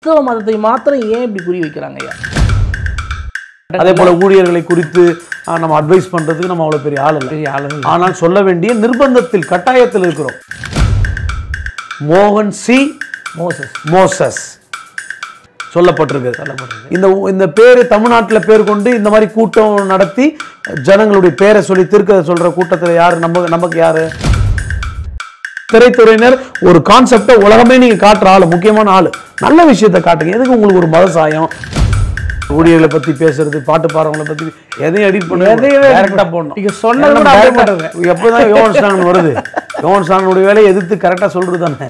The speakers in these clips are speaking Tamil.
கிறிஸ்தவ மதத்தை மாத்திரம் ஏன் இப்படி குறி வைக்கிறாங்க ஐயா அதே போல ஊழியர்களை குறித்து ஆஹ், நம்ம அட்வைஸ் பண்றதுக்கு நம்ம அவ்வளவு பெரிய ஆள் இல்லை பெரிய ஆளுங்க ஆனால் சொல்ல வேண்டிய நிர்பந்தத்தில் கட்டாயத்தில் இருக்கிறோம் மோகன் சி மோசஸ் மோசஸ் சொல்லப்பட்டிருக்கு இந்த இந்த பேரு தமிழ்நாட்டுல பேர் கொண்டு இந்த மாதிரி கூட்டம் நடத்தி ஜனங்களுடைய பேரை சொல்லி திருக்க சொல்ற கூட்டத்துல யாரு நம்ம நமக்கு யாரு திரைத்துறையினர் ஒரு கான்செப்டை உலகமே நீங்க காட்டுற ஆளு முக்கியமான ஆளு நல்ல விஷயத்தை காட்டுங்க எதுக்கு உங்களுக்கு ஒரு மத சாயம் ஊழியர்களை பத்தி பேசுறது பாட்டு பாடுறவங்களை பத்தி எதையும் எடிட் பண்ண எதையுமே டேரக்டா போடணும் நீங்க சொன்னது கூட அப்படியே Direct ஆ- போட்டுருங்க. எப்பதான் யோகன் ஸ்டான் வருது யோகன் ஸ்டானுடைய வேலையை எதிர்த்து கரெக்டா சொல்றது தானே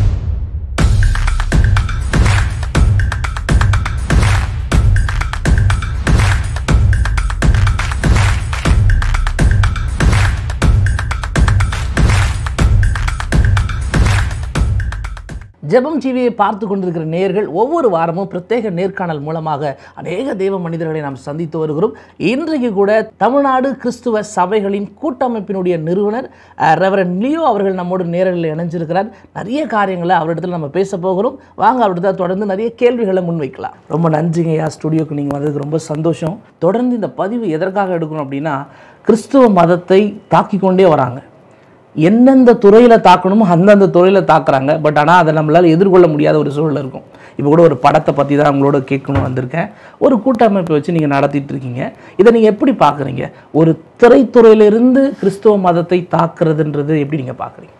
ஜெபம் டிவியை பார்த்து கொண்டிருக்கிற நேயர்கள் ஒவ்வொரு வாரமும் பிரத்யேக நேர்காணல் மூலமாக அநேக தெய்வ மனிதர்களை நாம் சந்தித்து வருகிறோம் இன்றைக்கு கூட தமிழ்நாடு கிறிஸ்துவ சபைகளின் கூட்டமைப்பினுடைய நிறுவனர் அஹ், ரெவரண்ட் லியோ அவர்கள் நம்மோடு நேரலில் இணைஞ்சிருக்கிறார் நிறைய காரியங்களை அவரிடத்தில் நம்ம பேச போகிறோம் வாங்க அவரிடத்தில் தொடர்ந்து நிறைய கேள்விகளை முன்வைக்கலாம் ரொம்ப நன்றிங்க ஐயா ஸ்டுடியோக்கு நீங்கள் வந்ததுக்கு ரொம்ப சந்தோஷம் தொடர்ந்து இந்த பதிவு எதற்காக எடுக்கணும் அப்படின்னா கிறிஸ்துவ மதத்தை தாக்கிக் கொண்டே வராங்க எந்தெந்த துறையில் தாக்கணுமோ அந்தந்த துறையில் தாக்குறாங்க பட் ஆனால் அதை நம்மளால் எதிர்கொள்ள முடியாத ஒரு சூழல் இருக்கும் இப்போ கூட ஒரு படத்தை பற்றி தான் உங்களோட கேட்கணும் வந்திருக்கேன் ஒரு கூட்டமைப்பை வச்சு நீங்கள் நடத்திட்டு இருக்கீங்க இதை நீங்கள் எப்படி பார்க்குறீங்க ஒரு திரைத்துறையிலிருந்து கிறிஸ்துவ மதத்தை தாக்குறதுன்றது எப்படி நீங்கள் பார்க்குறீங்க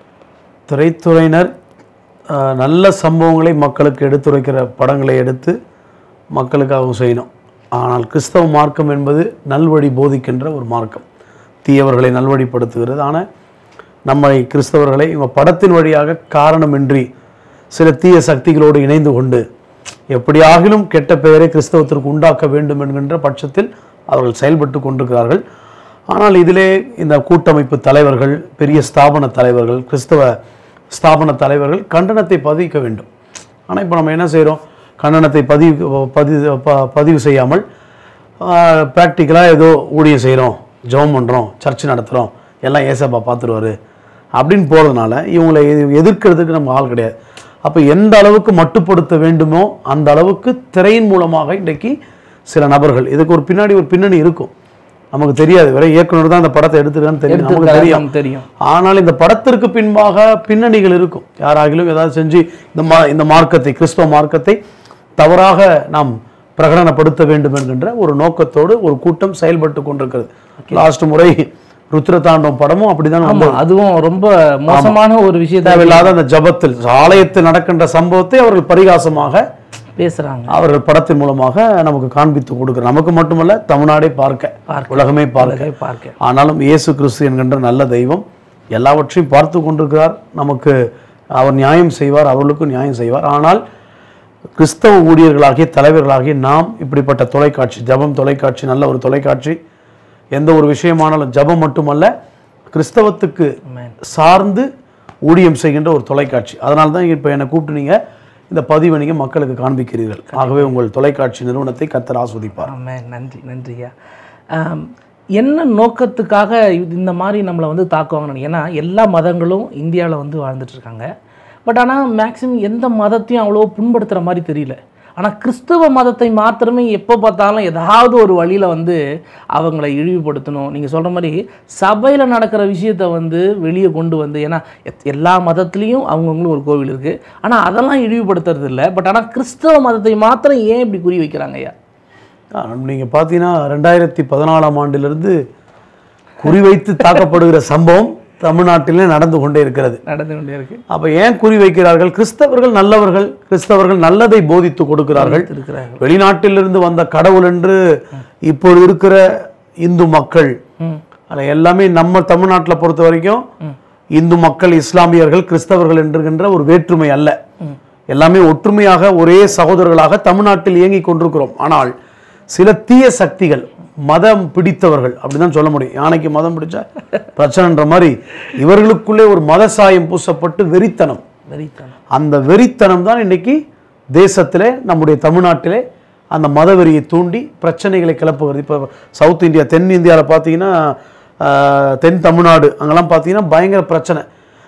திரைத்துறையினர் அஹ், நல்ல சம்பவங்களை மக்களுக்கு எடுத்துரைக்கிற படங்களை எடுத்து மக்களுக்கு அவங்க செய்யணும் ஆனால் கிறிஸ்தவ மார்க்கம் என்பது நல்வழி போதிக்கின்ற ஒரு மார்க்கம் தீயவர்களை நல்வழிப்படுத்துகிறது ஆனால் நம்மை கிறிஸ்தவர்களை இவங்க படத்தின் வழியாக காரணமின்றி சில தீய சக்திகளோடு இணைந்து கொண்டு எப்படியாகிலும் கெட்ட பெயரை கிறிஸ்தவத்திற்கு உண்டாக்க வேண்டும் என்கின்ற பட்சத்தில் அவர்கள் செயல்பட்டு கொண்டிருக்கிறார்கள் ஆனால் இதிலே இந்த கூட்டமைப்பு தலைவர்கள் பெரிய ஸ்தாபன தலைவர்கள் கிறிஸ்தவ ஸ்தாபன தலைவர்கள் கண்டனத்தை பதிவிக்க வேண்டும் ஆனால் இப்போ நம்ம என்ன செய்கிறோம் கண்டனத்தை பதிவு பதிவு ப- பதிவு செய்யாமல் ப்ராக்டிக்கலாக ஏதோ ஊழியம் செய்கிறோம் ஜெபம் பண்ணுறோம் சர்ச் நடத்துகிறோம் எல்லாம் ஏசப்பா பார்த்துருவாரு அப்படின்னு போகிறதுனால இவங்களை எதி- எதிர்க்கிறதுக்கு நம்ம ஆள் கிடையாது அப்போ எந்த அளவுக்கு மட்டுப்படுத்த வேண்டுமோ அந்த அளவுக்கு திரையின் மூலமாக இன்றைக்கு சில நபர்கள் இதுக்கு ஒரு பின்னாடி ஒரு பின்னணி இருக்கும் நமக்கு தெரியாது வேற இயக்குனர் தான் அந்த படத்தை எடுத்துருக்கான்னு தெரியும் நமக்கு தெரியும் நமக்கு தெரியும் ஆனால் இந்த படத்திற்கு பின்பாக பின்னணிகள் இருக்கும் யாராகிலும் ஏதாவது செஞ்சு இந்த மா இந்த மார்க்கத்தை கிறிஸ்தவ மார்க்கத்தை தவறாக நாம் பிரகடனப்படுத்த வேண்டும் என்கின்ற ஒரு நோக்கத்தோடு ஒரு கூட்டம் செயல்பட்டு கொண்டிருக்கிறது லாஸ்ட் முறை ருத்ரதாண்டம் படமும் அப்படிதான் ஆமா அதுவும் ரொம்ப மோசமான ஒரு விஷயத்தை தேவையில்லாத அந்த ஜபத்தில் ஆலயத்தில் நடக்கின்ற சம்பவத்தை அவர்கள் பரிகாசமாக பேசுறாங்க அவர்கள் படத்தின் மூலமாக நமக்கு காண்பித்து கொடுக்கிறார் நமக்கு மட்டுமல்ல தமிழ்நாடே பார்க்க பார்க்க. உலகமே பார்க்க அதை பார்க்க ஆனாலும் இயேசு கிறிஸ்து என்கின்ற நல்ல தெய்வம் எல்லாவற்றையும் பார்த்து கொண்டிருக்கிறார் நமக்கு அவர் நியாயம் செய்வார் அவர்களுக்கும் நியாயம் செய்வார் ஆனால் கிறிஸ்தவ ஊழியர்களாகிய தலைவர்களாகிய நாம் இப்படிப்பட்ட தொலைக்காட்சி ஜெபம் தொலைக்காட்சி நல்ல ஒரு தொலைக்காட்சி எந்த ஒரு விஷயமானாலும் ஜெபம் மட்டுமல்ல கிறிஸ்தவத்துக்கு Amen. சார்ந்து ஊழியம் செய்கின்ற ஒரு தொலைக்காட்சி அதனால தான் இப்போ என்னை கூப்பிட்டு நீங்க இந்த பதிவை நீங்க மக்களுக்கு காண்பிக்கிறீர்கள் ஆகவே உங்கள் தொலைக்காட்சி நிறுவனத்தை கத்தர் ஆஸ்வதிப்பார் ஆமே நன்றி நன்றியா ஆம், என்ன நோக்கத்துக்காக இது- இந்த மாதிரி நம்மளை வந்து தாக்குவாங்கன்னு ஏன்னா எல்லா மதங்களும் இந்தியாவில் வந்து வாழ்ந்துட்டு இருக்காங்க பட் ஆனால் மேக்ஸிமம் எந்த மதத்தையும் அவ்வளோ புண்படுத்துகிற மாதிரி தெரியல ஆனால் கிறிஸ்துவ மதத்தை மாத்திரமே எப்போ பார்த்தாலும் ஏதாவது ஒரு வழியில் வந்து அவங்களை இழிவுபடுத்தணும் நீங்கள் சொல்கிற மாதிரி சபையில் நடக்கிற விஷயத்தை வந்து வெளியே கொண்டு வந்து ஏன்னா எத்- எல்லா மதத்துலேயும் அவங்கவுங்களும் ஒரு கோவில் இருக்குது ஆனால் அதெல்லாம் இழிவுபடுத்துறது இல்லை பட் ஆனால் கிறிஸ்தவ மதத்தை மாத்திரம் ஏன் இப்படி குறி வைக்கிறாங்க ஐயா நீங்கள் பார்த்தீங்கன்னா ரெண்டாயிரத்தி பதினாலாம் ஆண்டிலிருந்து குறிவைத்து தாக்கப்படுகிற சம்பவம் தமிழ்நாட்டிலே நடந்து கொண்டே இருக்கிறது நடந்து கொண்டே இருக்கு அப்போ ஏன் குறி வைக்கிறார்கள் கிறிஸ்தவர்கள் நல்லவர்கள் கிறிஸ்தவர்கள் நல்லதை போதித்து கொடுக்கிறார்கள் இருக்கிறார்கள் வெளிநாட்டிலிருந்து வந்த கடவுள் என்று இப்பொழுது இருக்கிற இந்து மக்கள் ம் அதில் எல்லாமே நம்ம தமிழ்நாட்டில் பொறுத்த வரைக்கும் இந்து மக்கள் இஸ்லாமியர்கள் கிறிஸ்தவர்கள் என்கின்ற ஒரு வேற்றுமை அல்ல எல்லாமே ஒற்றுமையாக ஒரே சகோதரர்களாக தமிழ்நாட்டில் இயங்கிக் கொண்டிருக்கிறோம் ஆனால் சில தீய சக்திகள் மதம் பிடித்தவர்கள் அப்படிதான் சொல்ல முடியும் யானைக்கு மதம் பிடிச்சா பிரச்சனைன்ற மாதிரி இவர்களுக்குள்ளே ஒரு மத சாயம் பூசப்பட்டு வெறித்தனம் வெறித்தனம் அந்த வெறித்தனம் தான் இன்னைக்கு தேசத்திலே நம்முடைய தமிழ்நாட்டிலே அந்த மதவெறியை தூண்டி பிரச்சனைகளை கிளப்புகிறது இப்போ சவுத் இந்தியா தென் இந்தியாவில் பார்த்தீங்கன்னா ஆஹ், தென் தமிழ்நாடு அங்கெல்லாம் பார்த்தீங்கன்னா பயங்கர பிரச்சனை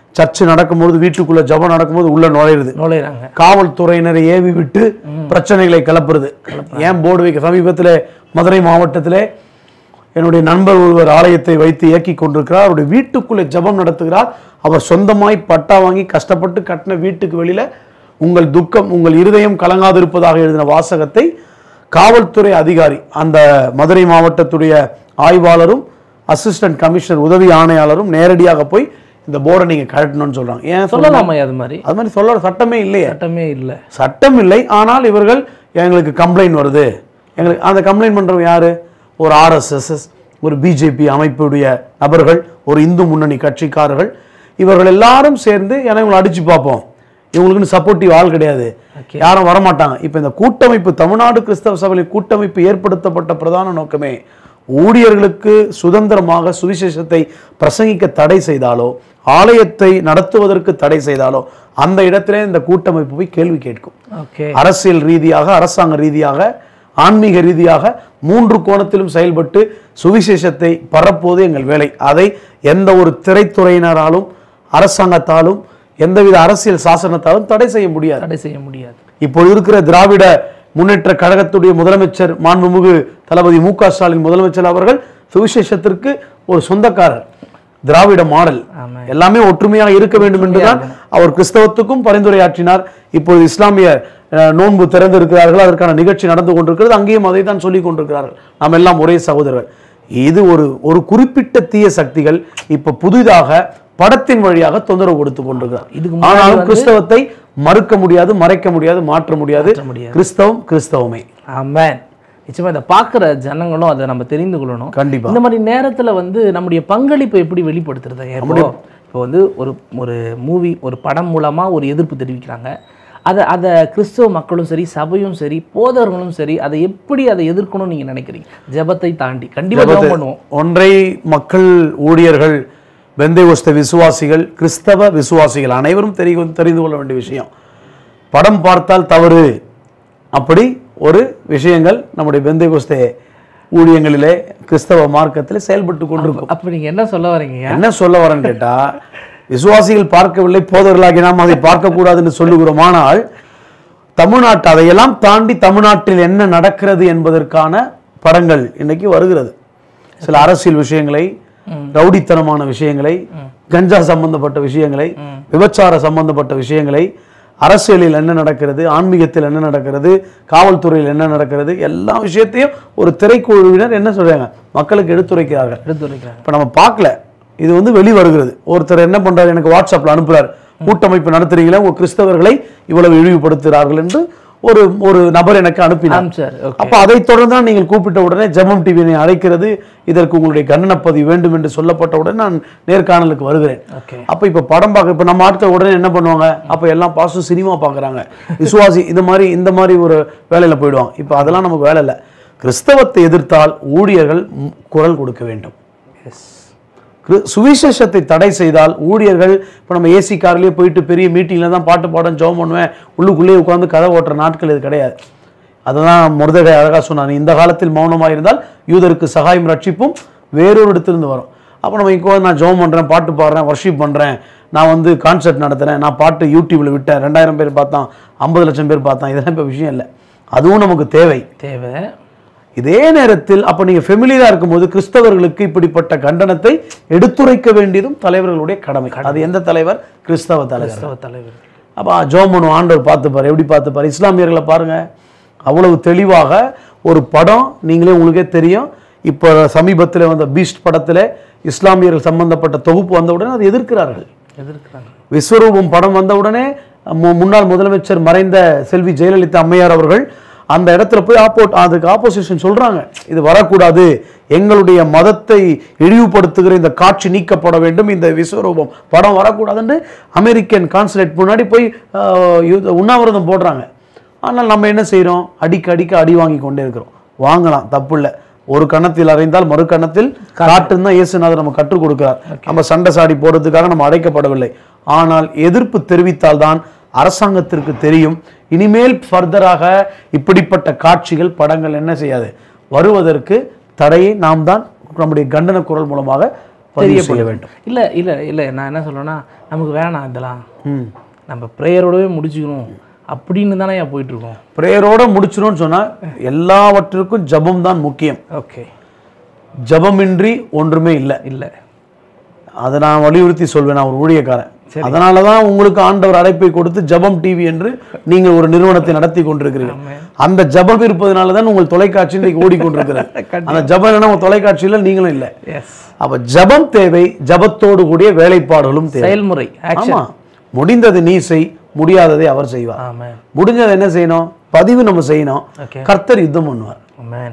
சர்ச்சு நடக்கும்போது வீட்டுக்குள்ள ஜெபம் நடக்கும்போது உள்ள நுழையிறது நுழையிறாங்க காவல்துறையினரை ஏவி விட்டு பிரச்சனைகளை கிளப்புறது ஏன் போர்டு வைக்க சமீபத்தில் மதுரை மாவட்டத்திலே என்னுடைய நண்பர் ஒருவர் ஆலயத்தை வைத்து இயக்கி கொண்டிருக்கிறார் அவருடைய வீட்டுக்குள்ளே ஜெபம் நடத்துகிறார் அவர் சொந்தமாய் பட்டா வாங்கி கஷ்டப்பட்டு கட்டின வீட்டுக்கு வெளியில உங்கள் துக்கம் உங்கள் இருதயம் கலங்காதிருப்பதாக எழுதின வாசகத்தை காவல்துறை அதிகாரி அந்த மதுரை மாவட்டத்துடைய ஆய்வாளரும் அசிஸ்டன்ட் கமிஷனர் உதவி ஆணையாளரும் நேரடியாக போய் இந்த போர்டை நீங்க கழட்டணும்னு சொல்றாங்க ஏன் சொல்ல சொல்லலாமா அது மாதிரி அது மாதிரி சொல்ல சட்டமே இல்லையே சட்டமே இல்லை சட்டம் இல்லை ஆனால் இவர்கள் எங்களுக்கு கம்ப்ளைண்ட் வருது எங்களுக்கு அந்த கம்ப்ளைண்ட் பண்றவங்க யாரு ஒரு ஆர்எஸ்எஸ் ஒரு பிஜேபி அமைப்புடைய நபர்கள் ஒரு இந்து முன்னணி கட்சிக்காரர்கள் இவர்கள் எல்லாரும் சேர்ந்து ஏன்னா இவங்களை அடிச்சு பார்ப்போம் இவங்களுக்குன்னு சப்போர்ட்டிவ் ஆள் கிடையாது யாரும் வரமாட்டாங்க இப்போ இந்த கூட்டமைப்பு தமிழ்நாடு கிறிஸ்தவ சபையில் கூட்டமைப்பு ஏற்படுத்தப்பட்ட பிரதான நோக்கமே ஊழியர்களுக்கு சுதந்திரமாக சுவிசேஷத்தை பிரசங்கிக்க தடை செய்தாலோ ஆலயத்தை நடத்துவதற்கு தடை செய்தாலோ அந்த இடத்திலே இந்த கூட்டமைப்பு போய் கேள்வி கேட்கும் ஓகே அரசியல் ரீதியாக அரசாங்க ரீதியாக ஆன்மீக ரீதியாக மூன்று கோணத்திலும் செயல்பட்டு சுவிசேஷத்தை பரப்புவது எங்கள் வேலை அதை எந்த ஒரு திரைத்துறையினராலும் அரசாங்கத்தாலும் எந்தவித அரசியல் சாசனத்தாலும் தடை செய்ய முடியாது தடை செய்ய முடியாது இப்போ இருக்கிற திராவிட முன்னேற்ற கழகத்துடைய முதலமைச்சர் மாண்புமிகு தளபதி மு க ஸ்டாலின் முதலமைச்சர் அவர்கள் சுவிசேஷத்திற்கு ஒரு சொந்தக்காரர் திராவிட மாடல் ஆமா. எல்லாமே ஒற்றுமையாக இருக்க வேண்டும் என்றுதான் அவர் கிறிஸ்தவத்துக்கும் பரிந்துரையாற்றினார் இப்பொழுது இஸ்லாமிய அஹ், நோன்பு திறந்திருக்கிறார்கள் அதற்கான நிகழ்ச்சி நடந்து கொண்டிருக்கிறது அங்கேயும் அதை தான் சொல்லிக் கொண்டிருக்கிறார்கள் நாம் எல்லாம் ஒரே சகோதரர்கள் இது ஒரு ஒரு குறிப்பிட்ட தீய சக்திகள் இப்ப புதிதாக படத்தின் வழியாக தொந்தரவு கொடுத்து கொண்டிருக்கிறார் இதுக்கு முன்னாடி ஆனாலும் கிறிஸ்தவத்தை மறுக்க முடியாது மறைக்க முடியாது மாற்ற முடியாது மாற்ற முடியாது. கிறிஸ்தவம் கிறிஸ்தவமே ஆமென் நிச்சயமா இதை பார்க்குற ஜனங்களும் அதை நம்ம தெரிந்து கொள்ளணும் கண்டிப்பா இந்த மாதிரி நேரத்துல வந்து நம்முடைய பங்களிப்பை எப்படி வெளிப்படுத்துறது இப்போ இப்போ வந்து ஒரு ஒரு மூவி ஒரு படம் மூலமா ஒரு எதிர்ப்பு தெரிவிக்கிறாங்க அதை அதை கிறிஸ்தவ மக்களும் சரி சபையும் சரி போதவர்களும் சரி அதை எப்படி அதை எதிர்க்கணும்னு நீங்க நினைக்கிறீங்க ஜெபத்தை தாண்டி கண்டிப்பா ஜெபம் பண்ணுவோம் ஒன்றை மக்கள் ஊழியர்கள் பெந்தைவஸ்த விசுவாசிகள் கிறிஸ்தவ விசுவாசிகள் அனைவரும் தெரி தெரிந்து கொள்ள வேண்டிய விஷயம் படம் பார்த்தால் தவறு அப்படி ஒரு விஷயங்கள் நம்முடைய பெந்தைவஸ்த ஊழியங்களிலே கிறிஸ்தவ மார்க்கத்தில் செயல்பட்டு கொண்டிருக்கும் அப்ப நீங்க என்ன சொல்ல வரீங்க என்ன சொல்ல வரேன்னு கேட்டா விசுவாசிகள் பார்க்கவில்லை போதவர்களாகி நாம் அதை பார்க்கக்கூடாதுன்னு சொல்லுகிறோம் ஆனால் தமிழ்நாட்டு அதையெல்லாம் தாண்டி தமிழ்நாட்டில் என்ன நடக்கிறது என்பதற்கான படங்கள் இன்னைக்கு வருகிறது சில அரசியல் விஷயங்களை ரவுடித்தனமான விஷயங்களை கஞ்சா சம்பந்தப்பட்ட விஷயங்களை விபச்சார சம்பந்தப்பட்ட விஷயங்களை அரசியலில் என்ன நடக்கிறது ஆன்மீகத்தில் என்ன நடக்கிறது காவல்துறையில் என்ன நடக்கிறது எல்லா விஷயத்தையும் ஒரு திரைக்குழுவினர் என்ன சொல்றாங்க மக்களுக்கு எடுத்துரைக்கிறார்கள் எடுத்துரைக்கிறாங்க இப்போ நம்ம பார்க்கல இது வந்து வெளி வருகிறது ஒருத்தர் என்ன பண்றாரு எனக்கு வாட்ஸ்அப்ல அனுப்புறார் கூட்டமைப்பு நடத்துறீங்களே உங்க கிறிஸ்தவர்களை இவ்வளவு இழிவுபடுத்துகிறார்கள் என்று ஒரு ஒரு நபர் எனக்கு அனுப்பினார் சார் ஓகே அப்ப அதை தொடர்ந்து தான் நீங்கள் கூப்பிட்ட உடனே ஜெபம் டிவியை அழைக்கிறது இதற்கு உங்களுடைய கண்டனப்பதிவு வேண்டும் என்று சொல்லப்பட்ட உடனே நான் நேர்காணலுக்கு வருகிறேன் ஓகே அப்ப இப்ப படம் பார்க்க இப்ப நம்ம ஆட்கள் உடனே என்ன பண்ணுவாங்க அப்ப எல்லாம் பாஸ்டும் சினிமா பார்க்கறாங்க விசுவாசி இந்த மாதிரி இந்த மாதிரி ஒரு வேலையில போயிடுவாங்க இப்ப அதெல்லாம் நமக்கு வேலை இல்லை கிறிஸ்தவத்தை எதிர்த்தால் ஊழியர்கள் ம், குரல் கொடுக்க வேண்டும் எஸ் கிரு- சுவிசேஷத்தை தடை செய்தால் ஊழியர்கள் இப்போ நம்ம ஏசி கார்லேயே போயிட்டு பெரிய மீட்டிங்கில் தான் பாட்டு பாடம் ஜெபம் பண்ணுவேன் உள்ளுக்குள்ளேயே உட்காந்து கதை ஓட்டுற நாட்கள் இது கிடையாது அதுதான் முருதகை அழகாக சொன்னான் இந்த காலத்தில் மௌனமாக இருந்தால் யூதருக்கு சகாயம் ரட்சிப்பும் வேறொரு இடத்திலிருந்து வரும் அப்போ நம்ம இப்போ நான் ஜெபம் பண்ணுறேன் பாட்டு பாடுறேன் வர்ஷிப் பண்ணுறேன் நான் வந்து கான்சர்ட் நடத்துகிறேன் நான் பாட்டு யூடியூப்பில் விட்டேன் ரெண்டாயிரம் பேர் பார்த்தான் ஐம்பது லட்சம் பேர் பார்த்தான் இதெல்லாம் இப்போ விஷயம் இல்லை அதுவும் நமக்கு தேவை தேவை இதே நேரத்தில் அப்ப நீங்க ஃபெமிலியரா இருக்கும்போது கிறிஸ்தவர்களுக்கு இப்படிப்பட்ட கண்டனத்தை எடுத்துரைக்க வேண்டியதும் தலைவர்களுடைய கடமை அது எந்த தலைவர் கிறிஸ்தவ தலைவர் கிறிஸ்தவ தலைவர் அப்ப ஜோமனு ஆண்டவர் பார்த்துப்பார் எப்படி பார்த்துப்பார் இஸ்லாமியர்களை பாருங்க அவ்வளவு தெளிவாக ஒரு படம் நீங்களே உங்களுக்கே தெரியும் இப்போ சமீபத்தில் வந்த பீஸ்ட் படத்தில் இஸ்லாமியர்கள் சம்பந்தப்பட்ட தொகுப்பு வந்த உடனே அதை எதிர்க்கிறார்கள் எதிர்க்கிறாங்க விஸ்வரூபம் படம் வந்த உடனே மு- முன்னாள் முதலமைச்சர் மறைந்த செல்வி ஜெயலலிதா அம்மையார் அவர்கள் அந்த இடத்துல போய் ஆப்போ அதுக்கு ஆப்போசிஷன் சொல்றாங்க இது வரக்கூடாது எங்களுடைய மதத்தை இழிவுபடுத்துகிற இந்த காட்சி நீக்கப்பட வேண்டும் இந்த விஸ்வரூபம் படம் வரக்கூடாதுன்னு அமெரிக்கன் கான்சுலேட் முன்னாடி போய் ஆஹ், யூத- உண்ணாவிரதம் போடுறாங்க ஆனால் நம்ம என்ன செய்றோம் அடிக்க அடிக்க அடி வாங்கி கொண்டே இருக்கிறோம் வாங்கலாம் தப்பு இல்லை ஒரு கணத்தில் அறைந்தால் மறு கணத்தில் காட்டுன்னு தான் இயேசுநாதர் நம்ம கற்றுக் கொடுக்கிறார் நம்ம சண்டை சாடி போடுறதுக்காக நம்ம அழைக்கப்படவில்லை ஆனால் எதிர்ப்பு தெரிவித்தால் தான் அரசாங்கத்திற்கு தெரியும் இனிமேல் ஃபர்தராக இப்படிப்பட்ட காட்சிகள் படங்கள் என்ன செய்யாது வருவதற்கு தடையை நாம் தான் நம்முடைய கண்டன குரல் மூலமாக பதிவு செய்ய வேண்டும் இல்லை இல்லை இல்லை நான் என்ன சொல்றேன்னா நமக்கு வேணாம் இதெல்லாம் ம் நம்ம ப்ரேயரோடவே முடிச்சுக்கணும் அப்படின்னு தானே போயிட்டு இருக்கோம் ப்ரேயரோட முடிச்சிடும்னு சொன்னா எல்லாவற்றிற்கும் ஜெபம் தான் முக்கியம் ஓகே ஜெபமின்றி ஒன்றுமே இல்லை இல்லை அதை நான் வலியுறுத்தி சொல்வேன் நான் ஒரு ஊழியக்காரன் அதனால தான் உங்களுக்கு ஆண்டவர் அழைப்பை கொடுத்து ஜெபம் டிவி என்று நீங்கள் ஒரு நிறுவனத்தை நடத்தி கொண்டிருக்கிறீர்கள் அந்த ஜெபம் இருப்பதனால தான் உங்கள் தொலைக்காட்சி இன்னைக்கு ஓடிக்கொண்டிருக்கிறது அந்த ஜெபம் இல்லைன்னா உங்க தொலைக்காட்சியில் நீங்களும் இல்லை எஸ் அப்ப ஜெபம் தேவை ஜெபத்தோடு கூடிய வேலைப்பாடுகளும் தேவை செயல்முறை ஆக்ஷன் ஆமா முடிந்தது நீ செய் முடியாததை அவர் செய்வார் ஆமாம் முடிஞ்சதை என்ன செய்யணும் பதிவு நம்ம செய்யணும் ஓகே கர்த்தர் யுத்தம் பண்ணுவார் மேன்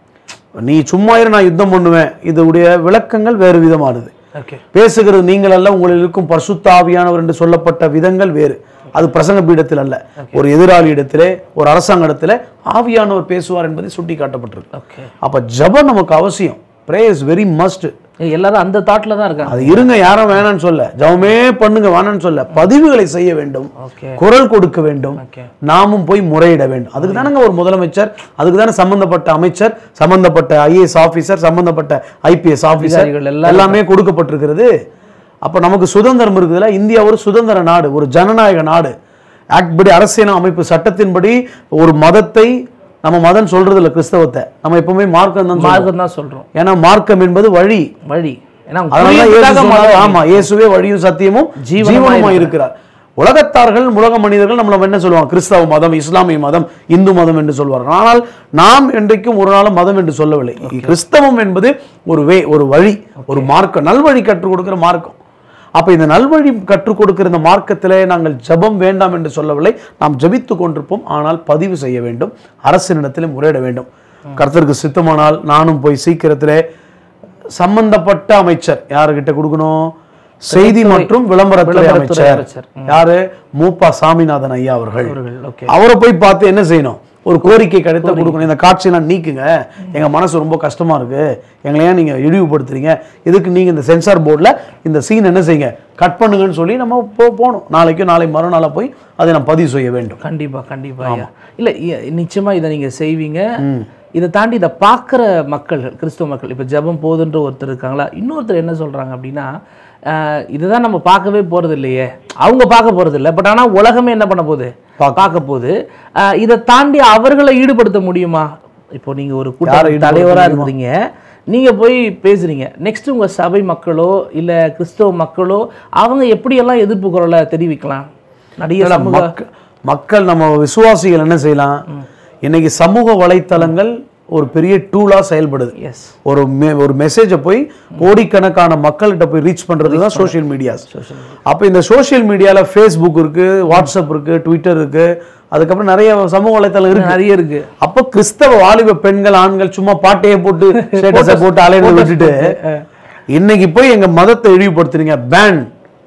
நீ சும்மா இரு நான் யுத்தம் பண்ணுவேன் இதோடைய விளக்கங்கள் வேறு விதமானது ஓகே பேசுகிறது நீங்கள் அல்ல உங்களில் இருக்கும் பரிசுத்த ஆவியானவர் என்று சொல்லப்பட்ட விதங்கள் வேறு அது பிரசங்க பீடத்தில் அல்ல ஒரு எதிராளி இடத்திலே ஒரு அரசாங்க இடத்திலே ஆவியானவர் பேசுவார் என்பதை சுட்டி காட்டப்பட்டிருக்கு ஓகே அப்ப ஜெபம் நமக்கு அவசியம் ப்ரே இஸ் வெரி மஸ்ட் எல்லாரும் அந்த தாட்டில் தான் இருக்காங்க அது இருங்க யாரும் வேணாம்னு சொல்ல ஜெபமே பண்ணுங்க வேணாம்னு சொல்ல பதிவுகளை செய்ய வேண்டும் ஓகே குரல் கொடுக்க வேண்டும் ஓகே நாமும் போய் முறையிட வேண்டும் அதுக்கு தானங்க ஒரு முதலமைச்சர் அதுக்கு தானே சம்பந்தப்பட்ட அமைச்சர் சம்பந்தப்பட்ட ஐஏஎஸ் ஆபீசர் சம்பந்தப்பட்ட ஐபிஎஸ் ஆபீசர் அதிகாரிகள் எல்லாம் எல்லாமே கொடுக்கப்பட்டிருக்கிறது அப்ப நமக்கு சுதந்திரம் இருக்குதுல்ல இந்தியா ஒரு சுதந்திர நாடு ஒரு ஜனநாயக நாடு ஆக்ட் படி அரசியல் அமைப்பு சட்டத்தின்படி ஒரு மதத்தை நம்ம மதம் சொல்றது இல்ல கிறிஸ்தவத்தை நம்ம எப்பவுமே மார்க்கம் தான் சொல்றோம். மார்க்கம் தான் சொல்றோம் ஏன்னா மார்க்கம் என்பது வழி வழி ஏன்னா அதனால இயேசு புரியறதுக்காக சொன்னாரு, மதம். ஆமா இயேசுவே வழியும் சத்தியமும் ஜீவனமாய் இருக்கிறார் உலகத்தார்கள் உலக மனிதர்கள் நம்மள என்ன சொல்லுவாங்க கிறிஸ்தவ மதம் இஸ்லாமிய மதம் இந்து மதம் என்று சொல்வார்கள் ஆனால் நாம் என்றைக்கும் ஒரு நாளும் மதம் என்று சொல்லவில்லை கிறிஸ்தவம் என்பது ஒரு வே ஒரு வழி ஒரு மார்க்கம் நல்வழி கற்றுக் கொடுக்கிற மார்க்கம் அப்ப இந்த நல்வழி கற்றுக் கொடுக்கிற இந்த மார்க்கத்திலே நாங்கள் ஜெபம் வேண்டாம் என்று சொல்லவில்லை நாம் ஜெபித்து கொண்டிருப்போம் ஆனால் பதிவு செய்ய வேண்டும் அரசினிடத்திலே முறையிட வேண்டும் கர்த்தருக்கு சித்தமானால் நானும் போய் சீக்கிரத்திலே சம்பந்தப்பட்ட அமைச்சர் யாருகிட்ட கொடுக்கணும் செய்தி மற்றும் விளம்பரத்துறை விளம்பரத்துறை அமைச்சர் அமைச்சர். யாரு மூப்பா சாமிநாதன் ஐயா அவர்கள் அவர்கள் ஓகே அவரை போய் பார்த்து என்ன செய்யணும் ஒரு கோரிக்கை கடிதத்தை கொடுக்கணும் இந்த காட்சியெல்லாம் நீக்குங்க எங்க மனசு ரொம்ப கஷ்டமா இருக்கு எங்களை ஏன் நீங்க இழிவுபடுத்துறீங்க இதுக்கு நீங்க இந்த சென்சார் போர்டில் இந்த சீன் என்ன செய்யுங்க கட் பண்ணுங்கன்னு சொல்லி நம்ம போ போகணும் நாளைக்கு நாளை மறுநாளா போய் அதை நம்ம பதிவு செய்ய வேண்டும் கண்டிப்பா கண்டிப்பா ஐயா இல்ல இ- நிச்சயமா இதை நீங்க செய்வீங்க இதை தாண்டி இதை பார்க்குற மக்கள் கிறிஸ்துவ மக்கள் இப்போ ஜெபம் போதுன்ற ஒருத்தர் இருக்காங்களா இன்னொருத்தர் என்ன சொல்றாங்க அப்படின்னா ஆஹ், இதுதான் நம்ம பார்க்கவே போறது இல்லையே அவங்க பார்க்க போறது இல்லை பட் ஆனா உலகமே என்ன பண்ண போகுது பார்க்க போகுது ஆஹ், இதை தாண்டி அவர்களை ஈடுபடுத்த முடியுமா இப்போ நீங்க ஒரு யாரை கூட்ட ஈடுபடுத்த தலைவரா இருக்கிறீங்க நீங்க போய் பேசுறீங்க நெக்ஸ்ட் உங்க சபை மக்களோ இல்ல கிறிஸ்தவ மக்களோ அவங்க எப்படியெல்லாம் எதிர்ப்பு குரலை தெரிவிக்கலாம் நிறைய இல்ல, சமூக மக்க- மக்கள் நம்ம விசுவாசிகள் என்ன செய்யலாம் இன்னைக்கு சமூக வலைத்தளங்கள் ஒரு பெரிய டூலா செயல்படுது எஸ் ஒரு மெ- ஒரு மெசேஜை போய் கோடிக்கணக்கான மக்கள்கிட்ட போய் ரீச் பண்றது தான் சோஷியல் மீடியாஸ் அப்போ இந்த சோஷியல் மீடியால ஃபேஸ்புக் இருக்கு வாட்ஸ்அப் இருக்கு ட்விட்டர் இருக்கு அதுக்கப்புறம் நிறைய சமூக வலைத்தளம் இருக்கு நிறைய இருக்கு அப்போ கிறிஸ்தவ வாலிப பெண்கள் ஆண்கள் சும்மா பாட்டையே போட்டு ஸ்டேட்டஸை போட்டு அலையில விட்டுட்டு இன்னைக்கு போய் எங்க மதத்தை இழிவுபடுத்துறீங்க பேன்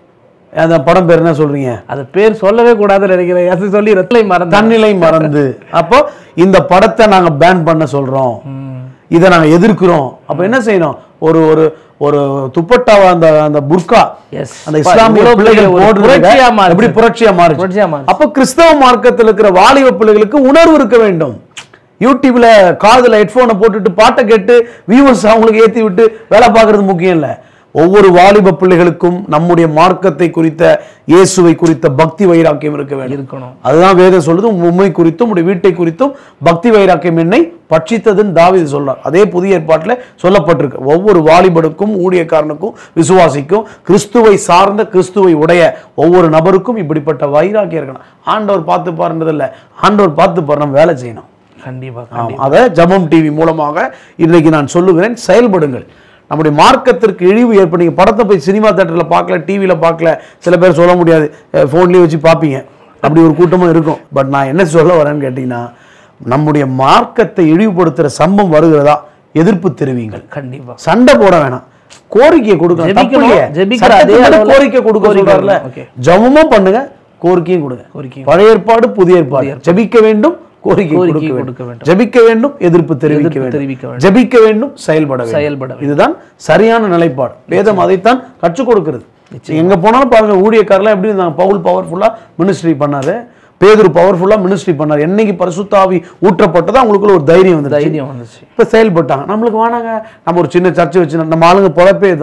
அந்த படம் பேர் என்ன சொல்றீங்க அது பேர் சொல்லவே கூடாதுன்னு நினைக்கிறேன் அது சொல்லி ரத்தலை மறந்து தன்னிலை மறந்து அப்போ இந்த படத்தை நாங்க பேன் பண்ண சொல்றோம் இதை நாங்க எதிர்க்கிறோம் அப்ப என்ன செய்யணும் ஒரு ஒரு ஒரு துப்பட்டாவா அந்த அந்த புர்கா எஸ் அந்த இஸ்லாமிய பிள்ளைகள் புரட்சியா போடுறது மாறுச்சு. எப்படி புரட்சியா மாறுச்சு புரட்சியா மாறுச்சு. அப்ப கிறிஸ்தவ மார்க்கத்தில் இருக்கிற வாலிப பிள்ளைகளுக்கு உணர்வு இருக்க வேண்டும் யூடியூப்ல காதுல ஹெட்போனை போட்டுட்டு பாட்டை கேட்டு வியூவர்ஸ் அவங்களுக்கு ஏத்தி விட்டு வேலை பார்க்கறது முக்கியம் இல்ல ஒவ்வொரு வாலிப பிள்ளைகளுக்கும் நம்முடைய மார்க்கத்தை குறித்த இயேசுவை குறித்த பக்தி வைராக்கியம் இருக்க வேண்டும் இருக்கணும் அதுதான் வேதம் சொல்லுது உண்மை குறித்தும் உடைய வீட்டை குறித்தும் பக்தி வைராக்கியம் என்னை பட்சித்ததுன்னு தாவீது சொல்றார் அதே புதிய ஏற்பாட்டில் சொல்லப்பட்டிருக்கு ஒவ்வொரு வாலிபனுக்கும் ஊழியக்காரனுக்கும் விசுவாசிக்கும் கிறிஸ்துவை சார்ந்த கிறிஸ்துவை உடைய ஒவ்வொரு நபருக்கும் இப்படிப்பட்ட வைராக்கியம் இருக்கணும் ஆண்டவர் பார்த்து பாருன்றதில்ல ஆண்டவர் பார்த்து பாரு நம்ம வேலை செய்யணும் கண்டிப்பா ஆம், அதை ஜபம் டிவி மூலமாக இன்னைக்கு நான் சொல்லுகிறேன் செயல்படுங்கள் நம்முடைய மார்க்கத்திற்கு இழிவு ஏற்படும் நீங்க படத்தை போய் சினிமா தேட்டரில் பார்க்கல டிவியில் பார்க்கல சில பேர் சொல்ல முடியாது ஃபோன்லேயே வச்சு பார்ப்பீங்க அப்படி ஒரு கூட்டமும் இருக்கும் பட் நான் என்ன சொல்ல வரேன்னு கேட்டிங்கன்னா நம்முடைய மார்க்கத்தை இழிவுபடுத்துகிற சம்பவம் வருகிறதா எதிர்ப்பு தெரிவிங்கள் கண்டிப்பா சண்டை போட வேணாம் கோரிக்கையை கொடுக்கணும் தப்பு ஜெபிக்கணும். இல்லையே. ஜெபிக்கிற அதே சட்டத்துக்கு அளவுல கோரிக்கை கொடுக்க கோரிக்கை சொல்றாருல ஓகே. ஜெபமும் பண்ணுங்க கோரிக்கையும் கொடுங்க கோரிக்கை பழைய ஏற்பாடு புதிய ஏற்பாடு ஜெபிக்க வேண்டும் கோரிக்கை கோரிக்கை கொடுக்க கொடுக்க வேண்டும் வேண்டும். ஜெபிக்க வேண்டும் எதிர்ப்பு தெரிவிக்க எதிர்ப்பு வேண்டும் தெரிவிக்க வேண்டும். ஜெபிக்க வேண்டும் செயல்பட வேண்டும் செயல்பட வேண்டும். இதுதான் சரியான நிலைப்பாடு வேதம் அதைத்தான் கற்றுக் கொடுக்கிறது எங்க போனாலும் பாருங்க ஊழியக்காரலாம் எப்படி இருந்தாங்க பவுல் பவர்ஃபுல்லா மினிஸ்ட்ரி பண்ணாரு பேதுரு பவர்ஃபுல்லா மினிஸ்ட்ரி பண்ணாரு என்னைக்கு பரிசுத்தாவி ஊற்றப்பட்டதோ அவங்களுக்குள்ள ஒரு தைரியம் வந்துருச்சு தைரியம் வந்துச்சு இப்ப செயல்பட்டாங்க நம்மளுக்கு வேணாங்க நம்ம ஒரு சின்ன சர்ச்சை வச்சு நம்ம ஆளுங்க பொழப்பே தான்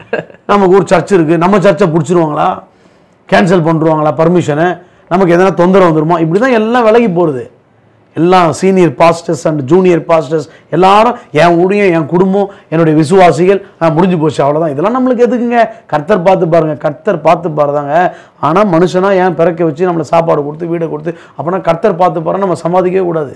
நமக்கு ஒரு சர்ச் இருக்குது நம்ம சர்ச்சை பிடிச்சிருவாங்களா கேன்சல் பண்ணிருவாங்களா பர்மிஷனை நமக்கு எதனா தொந்தரவு வந்துருமா இப்படி தான் எல்லாம் விலகி போகிறது எல்லாம் senior pastors and junior pastors எல்லாரும் என் ஊழியம் என் குடும்பம் என்னுடைய விசுவாசிகள் ஆ, முடிஞ்சு போச்சு அவ்வளோதான் இதெல்லாம் நம்மளுக்கு எதுக்குங்க கர்த்தர் பார்த்து பாருங்க கர்த்தர் பார்த்து பாருதாங்க ஆனால் மனுஷனா ஏன் பிறக்க வச்சு நம்மளை சாப்பாடு கொடுத்து வீடை கொடுத்து அப்போனா கர்த்தர் பார்த்து பாரு நம்ம சமாதிக்கவே கூடாது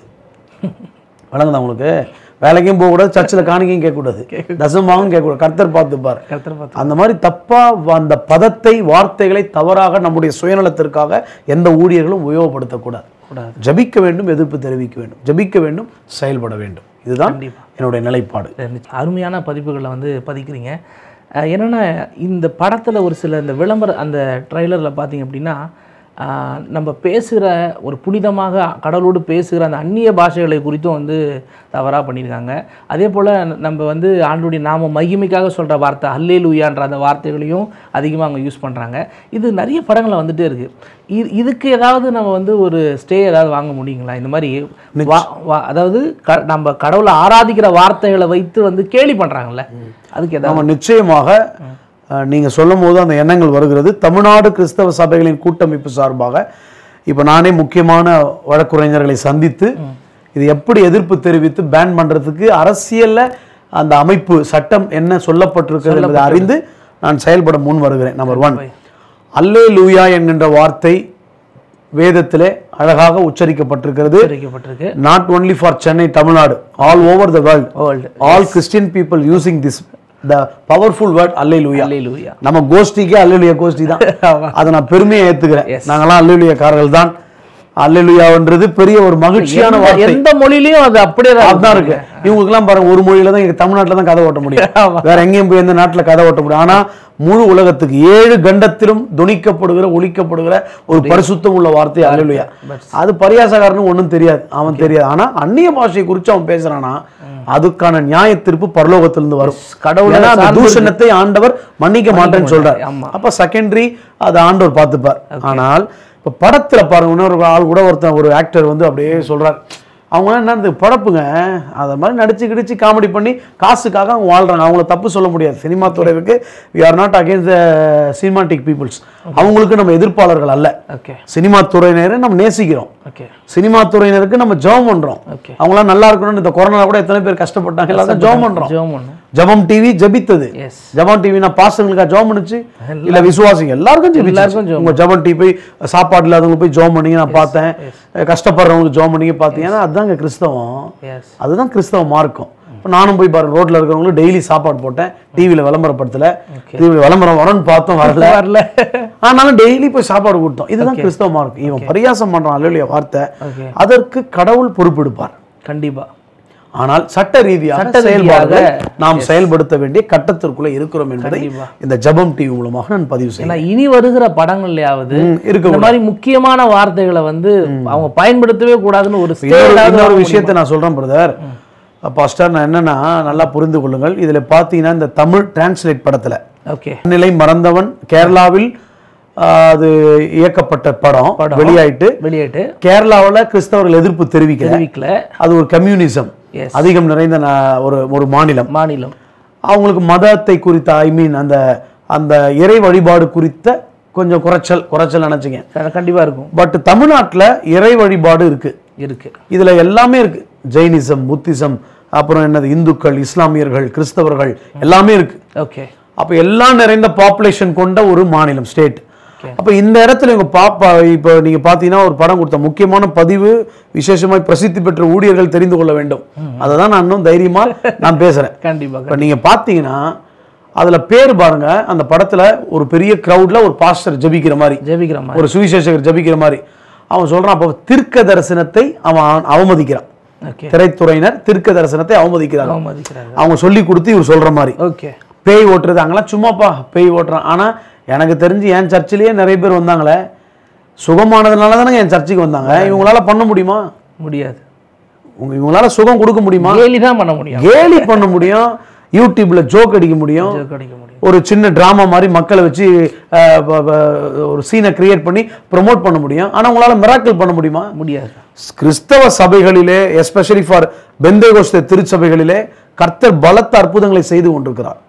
வழங்குதா உங்களுக்கு வேலைக்கும் போகக்கூடாது சர்ச்சில் காணிக்கையும் கேட்கக்கூடாது தசமாகவும் கேட்கக்கூடாது கர்த்தர் பார்த்துப்பார் கர்த்தர் பார்த்து அந்த மாதிரி தப்பா வ- அந்த பதத்தை வார்த்தைகளை தவறாக நம்முடைய சுயநலத்திற்காக எந்த ஊழியர்களும் உபயோகப்படுத்தக்கூடாது கூடாது ஜபிக்க வேண்டும் எதிர்ப்பு தெரிவிக்க வேண்டும் ஜபிக்க வேண்டும் செயல்பட வேண்டும் இதுதான் கண்டிப்பா. என்னுடைய நிலைப்பாடு அருமையான பதிப்புகளை வந்து பதிக்கிறீங்க அஹ் என்னன்னா இந்த படத்தில் ஒரு சில இந்த விளம்பர அந்த ட்ரைலரில் பார்த்தீங்க அப்படின்னா அஹ் நம்ம பேசுகிற ஒரு புனிதமாக கடவுளோடு பேசுகிற அந்த அந்நிய பாஷைகளை குறித்தும் வந்து தவறாக பண்ணியிருக்காங்க அதே போல் நம்ம வந்து ஆண்டுடைய நாம மகிமைக்காக சொல்கிற வார்த்தை அல்லே லூயான்ற அந்த வார்த்தைகளையும் அதிகமாக அவங்க யூஸ் பண்ணுறாங்க இது நிறைய படங்களில் வந்துட்டே இருக்குது இது இதுக்கு ஏதாவது நம்ம வந்து ஒரு ஸ்டே ஏதாவது வாங்க முடியுங்களா இந்த மாதிரி வா- வா- அதாவது க நம்ம கடவுளை ஆராதிக்கிற வார்த்தைகளை வைத்து வந்து கேலி பண்ணுறாங்கல்ல அதுக்கு ஏதாவது நம்ம நிச்சயமாக அஹ், நீங்க சொல்லும் போது அந்த எண்ணங்கள் வருகிறது தமிழ்நாடு கிறிஸ்தவ சபைகளின் கூட்டமைப்பு சார்பாக இப்போ நானே முக்கியமான வழக்குரைஞர்களை சந்தித்து இது எப்படி எதிர்ப்பு தெரிவித்து பேன் பண்றதுக்கு அரசியல்ல அந்த அமைப்பு சட்டம் என்ன சொல்லப்பட்டிருக்கிறது என்பதை அறிந்து நான் செயல்பட முன் வருகிறேன் நம்பர் ஒன் அல்லே லூயா என்கின்ற வார்த்தை வேதத்திலே அழகாக உச்சரிக்கப்பட்டிருக்கிறது தெரிவிக்கப்பட்டிருக்கு not only for Chennai Tamil Nadu all over the world world all Christian people using this the powerful word hallelujah hallelujah நம்ம கோஷ்டிக்கே அல்லேலூயா கோஷ்டி தான் அதை நான் பெருமையை ஏத்துக்கிறேன் நாங்கெல்லாம் அல்லேலூயாக்காரர்கள் தான் அல்லேலூயான்றது பெரிய ஒரு மகிழ்ச்சியான எந்த- வார்த்தை எந்த மொழியிலையும் அது அப்படியே தான் அதுதான் இருக்கு இவங்களுக்குலாம் பாருங்க ஒரு மொழியில தான் இங்க தமிழ்நாட்டுல தான் கதை ஓட்ட முடியும் வேற எங்கேயும் போய் எந்த நாட்டுல கதை ஓட்ட முடியும் ஆனா முழு உலகத்துக்கு ஏழு கண்டத்திலும் துணிக்கப்படுகிற ஒழிக்கப்படுகிற ஒரு பரிசுத்தம் உள்ள வார்த்தை அல்லேலூயா அது பரியாசக்காரனு ஒண்ணும் தெரியாது அவன் தெரியாது ஆனா அந்நிய பாஷை குறித்து அவன் பேசுறானா அதுக்கான நியாய தீர்ப்பு பரலோகத்திலிருந்து வரும் கடவுளை ஏன்னா அந்த சார்ந்து தூஷணத்தை ஆண்டவர் மன்னிக்க மாட்டேன்னு சொல்றார் ஆமா. அப்ப செகண்டரி அது ஆண்டவர் பார்த்துப்பார் ஆனால் இப்ப படத்துல பாருங்க இன்னொரு ஆள் கூட ஒருத்தன் ஒரு ஆக்டர் வந்து அப்படியே சொல்றார் அவங்க என்ன இந்த படப்புங்க அதை மாதிரி நடிச்சு கிடிச்சு காமெடி பண்ணி காசுக்காக அவங்க வாழ்றாங்க அவங்கள தப்பு சொல்ல முடியாது சினிமா துறைக்கு we are not against the cinematic peoples அவங்களுக்கு நம்ம எதிர்ப்பாளர்கள் அல்ல ஓகே சினிமா துறையினரை நம்ம நேசிக்கிறோம் ஓகே சினிமா துறையினருக்கு நம்ம ஜெபம் பண்றோம் ஓகே அவங்களாம் நல்லா இருக்கணும்னு இந்த கொரோனா கூட எத்தனை பேர் கஷ்டப்பட்டாங்க எல்லாரும் ஜெபம் பண்றோம் ஜெபம் பண்ணு ஜெபம் டிவி ஜெபித்தது எஸ் ஜெபம் டிவி நான் பாசங்களுக்கா ஜெபம் பண்ணுச்சு இல்ல விசுவாசிங்க எல்லாருக்கும் ஜெபிச்சு எல்லாருக்கும் ஜெபம் உங்க ஜெபம் டிவி போய் சாப்பாடு இல்லாதவங்க போய் ஜெபம் பண்ணி நான் பார்த்தேன் கஷ்டப்படுறவங்களுக்கு ஜெபம் பண்ணி பார்த்தீங்க ஏன்னா அதுதாங்க கிறிஸ்தவம் எஸ் அதுதான் கிறிஸ்தவ மார்க்கம் இப்போ நானும் போய் பாருங்க ரோட்ல இருக்கிறவங்களும் டெய்லி சாப்பாடு போட்டேன் டிவியில விளம்பரப்படுத்தல டிவியில் விளம்பரம் வரும்னு பார்த்தோம் வரல வரல ஆனாலும் டெய்லி போய் சாப்பாடு கொடுத்தோம் இதுதான் கிறிஸ்தவ மார்க்கம் இவன் பரியாசம் பண்றான் அல்லையா வார்த்தை ஓகே அதற்கு கடவுள் பொறுப்பெடுப்பார் கண்டிப்பா ஆனால் சட்ட ரீதியாக சட்ட செயல்பாடுகளை ரீதியாக, நாம் செயல்படுத்த வேண்டிய கட்டத்திற்குள்ள இருக்கிறோம் என்பதை கண்டிப்பா. இந்த ஜெபம் டிவி மூலமாக நான் பதிவு செய்யலாம் ஏன்னா இனி வருகிற படங்கள்லயாவது இருக்க இந்த மாதிரி முக்கியமான வார்த்தைகளை வந்து அவங்க பயன்படுத்தவே கூடாதுன்னு ஒரு இன்னொரு ஸ்டேட் இன்னொரு விஷயத்தை நான் சொல்றேன் பிரதர் பாஸ்டர் நான் என்னன்னா நல்லா புரிந்து கொள்ளுங்கள் இதுல பார்த்தீங்கன்னா இந்த தமிழ் டிரான்ஸ்லேட் படத்துல ஓகே நிலை மறந்தவன் கேரளாவில் ஆஹ், அது இயக்கப்பட்ட படம் வெளியாயிட்டு வெளியிட்டு கேரளாவுல கிறிஸ்தவர்கள் எதிர்ப்பு தெரிவிக்கல தெரிவிக்கல அது ஒரு கம்யூனிசம் Yes. அதிகம் நிறைந்த நா- ஒரு ஒரு மாநிலம் மாநிலம் அவங்களுக்கு மதத்தை குறித்த ஐ மீன் அந்த அந்த இறை வழிபாடு குறித்த கொஞ்சம் குறைச்சல் குறைச்சல் நினைச்சுங்க க- கண்டிப்பா இருக்கும் பட் தமிழ்நாட்டுல இறை வழிபாடு இருக்கு இருக்கு இதுல எல்லாமே இருக்கு ஜெயினிசம் புத்திசம் அப்புறம் என்னது இந்துக்கள் இஸ்லாமியர்கள் கிறிஸ்தவர்கள் எல்லாமே இருக்கு ஓகே அப்ப எல்லாம் நிறைந்த பாப்புலேஷன் கொண்ட ஒரு மாநிலம் ஸ்டேட் அப்ப இந்த இடத்துல இவங்க பாப்பா இப்போ நீங்க பாத்தீங்கன்னா ஒரு படம் கொடுத்த முக்கியமான பதிவு விசேஷமாய் பிரசித்தி பெற்ற ஊழியர்கள் தெரிந்து கொள்ள வேண்டும் அதை தான் நான் இன்னும் தைரியமா நான் பேசுறேன் கண்டிப்பா இப்ப நீங்க பாத்தீங்கன்னா அதுல பேர் பாருங்க அந்த படத்துல ஒரு பெரிய கிரவுட்ல ஒரு பாஸ்டர் ஜெபிக்கிற மாதிரி ஜெபிக்கிற மாதிரி ஒரு சுவிசேஷகர் ஜெபிக்கிற மாதிரி அவன் சொல்றான் அப்போ தீர்க்க தரிசனத்தை அவன் அவமதிக்கிறான் ஓகே திரைத்துறையினர் தீர்க்க தரிசனத்தை அவமதிக்கிறாங்க அவமதிக்கிறாங்க அவங்க சொல்லி கொடுத்து இவர் சொல்ற மாதிரி ஓகே பேய் ஓட்டுறது அங்கெல்லாம் சும்மாப்பா பேய் ஓட்டுறான் ஆனா எனக்கு தெரிஞ்சு என் சர்ச்சிலேயே நிறைய பேர் வந்தாங்களே சுகமானதுனால தானே என் சர்ச்சுக்கு வந்தாங்க இவங்களால பண்ண முடியுமா முடியாது உங்க இவங்களால சுகம் கொடுக்க முடியுமா கேலி தான் பண்ண முடியும் கேலி பண்ண முடியும் யூடியூப்ல ஜோக் அடிக்க முடியும் கிடைக்க முடியும் ஒரு சின்ன டிராமா மாதிரி மக்களை வச்சு அஹ், ப- ப- ஒரு சீனை கிரியேட் பண்ணி ப்ரோமோட் பண்ண முடியும் ஆனா உங்களால மிராக்கிள் பண்ண முடியுமா முடியாது கிறிஸ்தவ சபைகளிலே எஸ்பெஷலி ஃபார் பெந்தேகோஸ்தே திருச்சபைகளிலே கர்த்தர் பலத்த அற்புதங்களை செய்து கொண்டிருக்கிறார்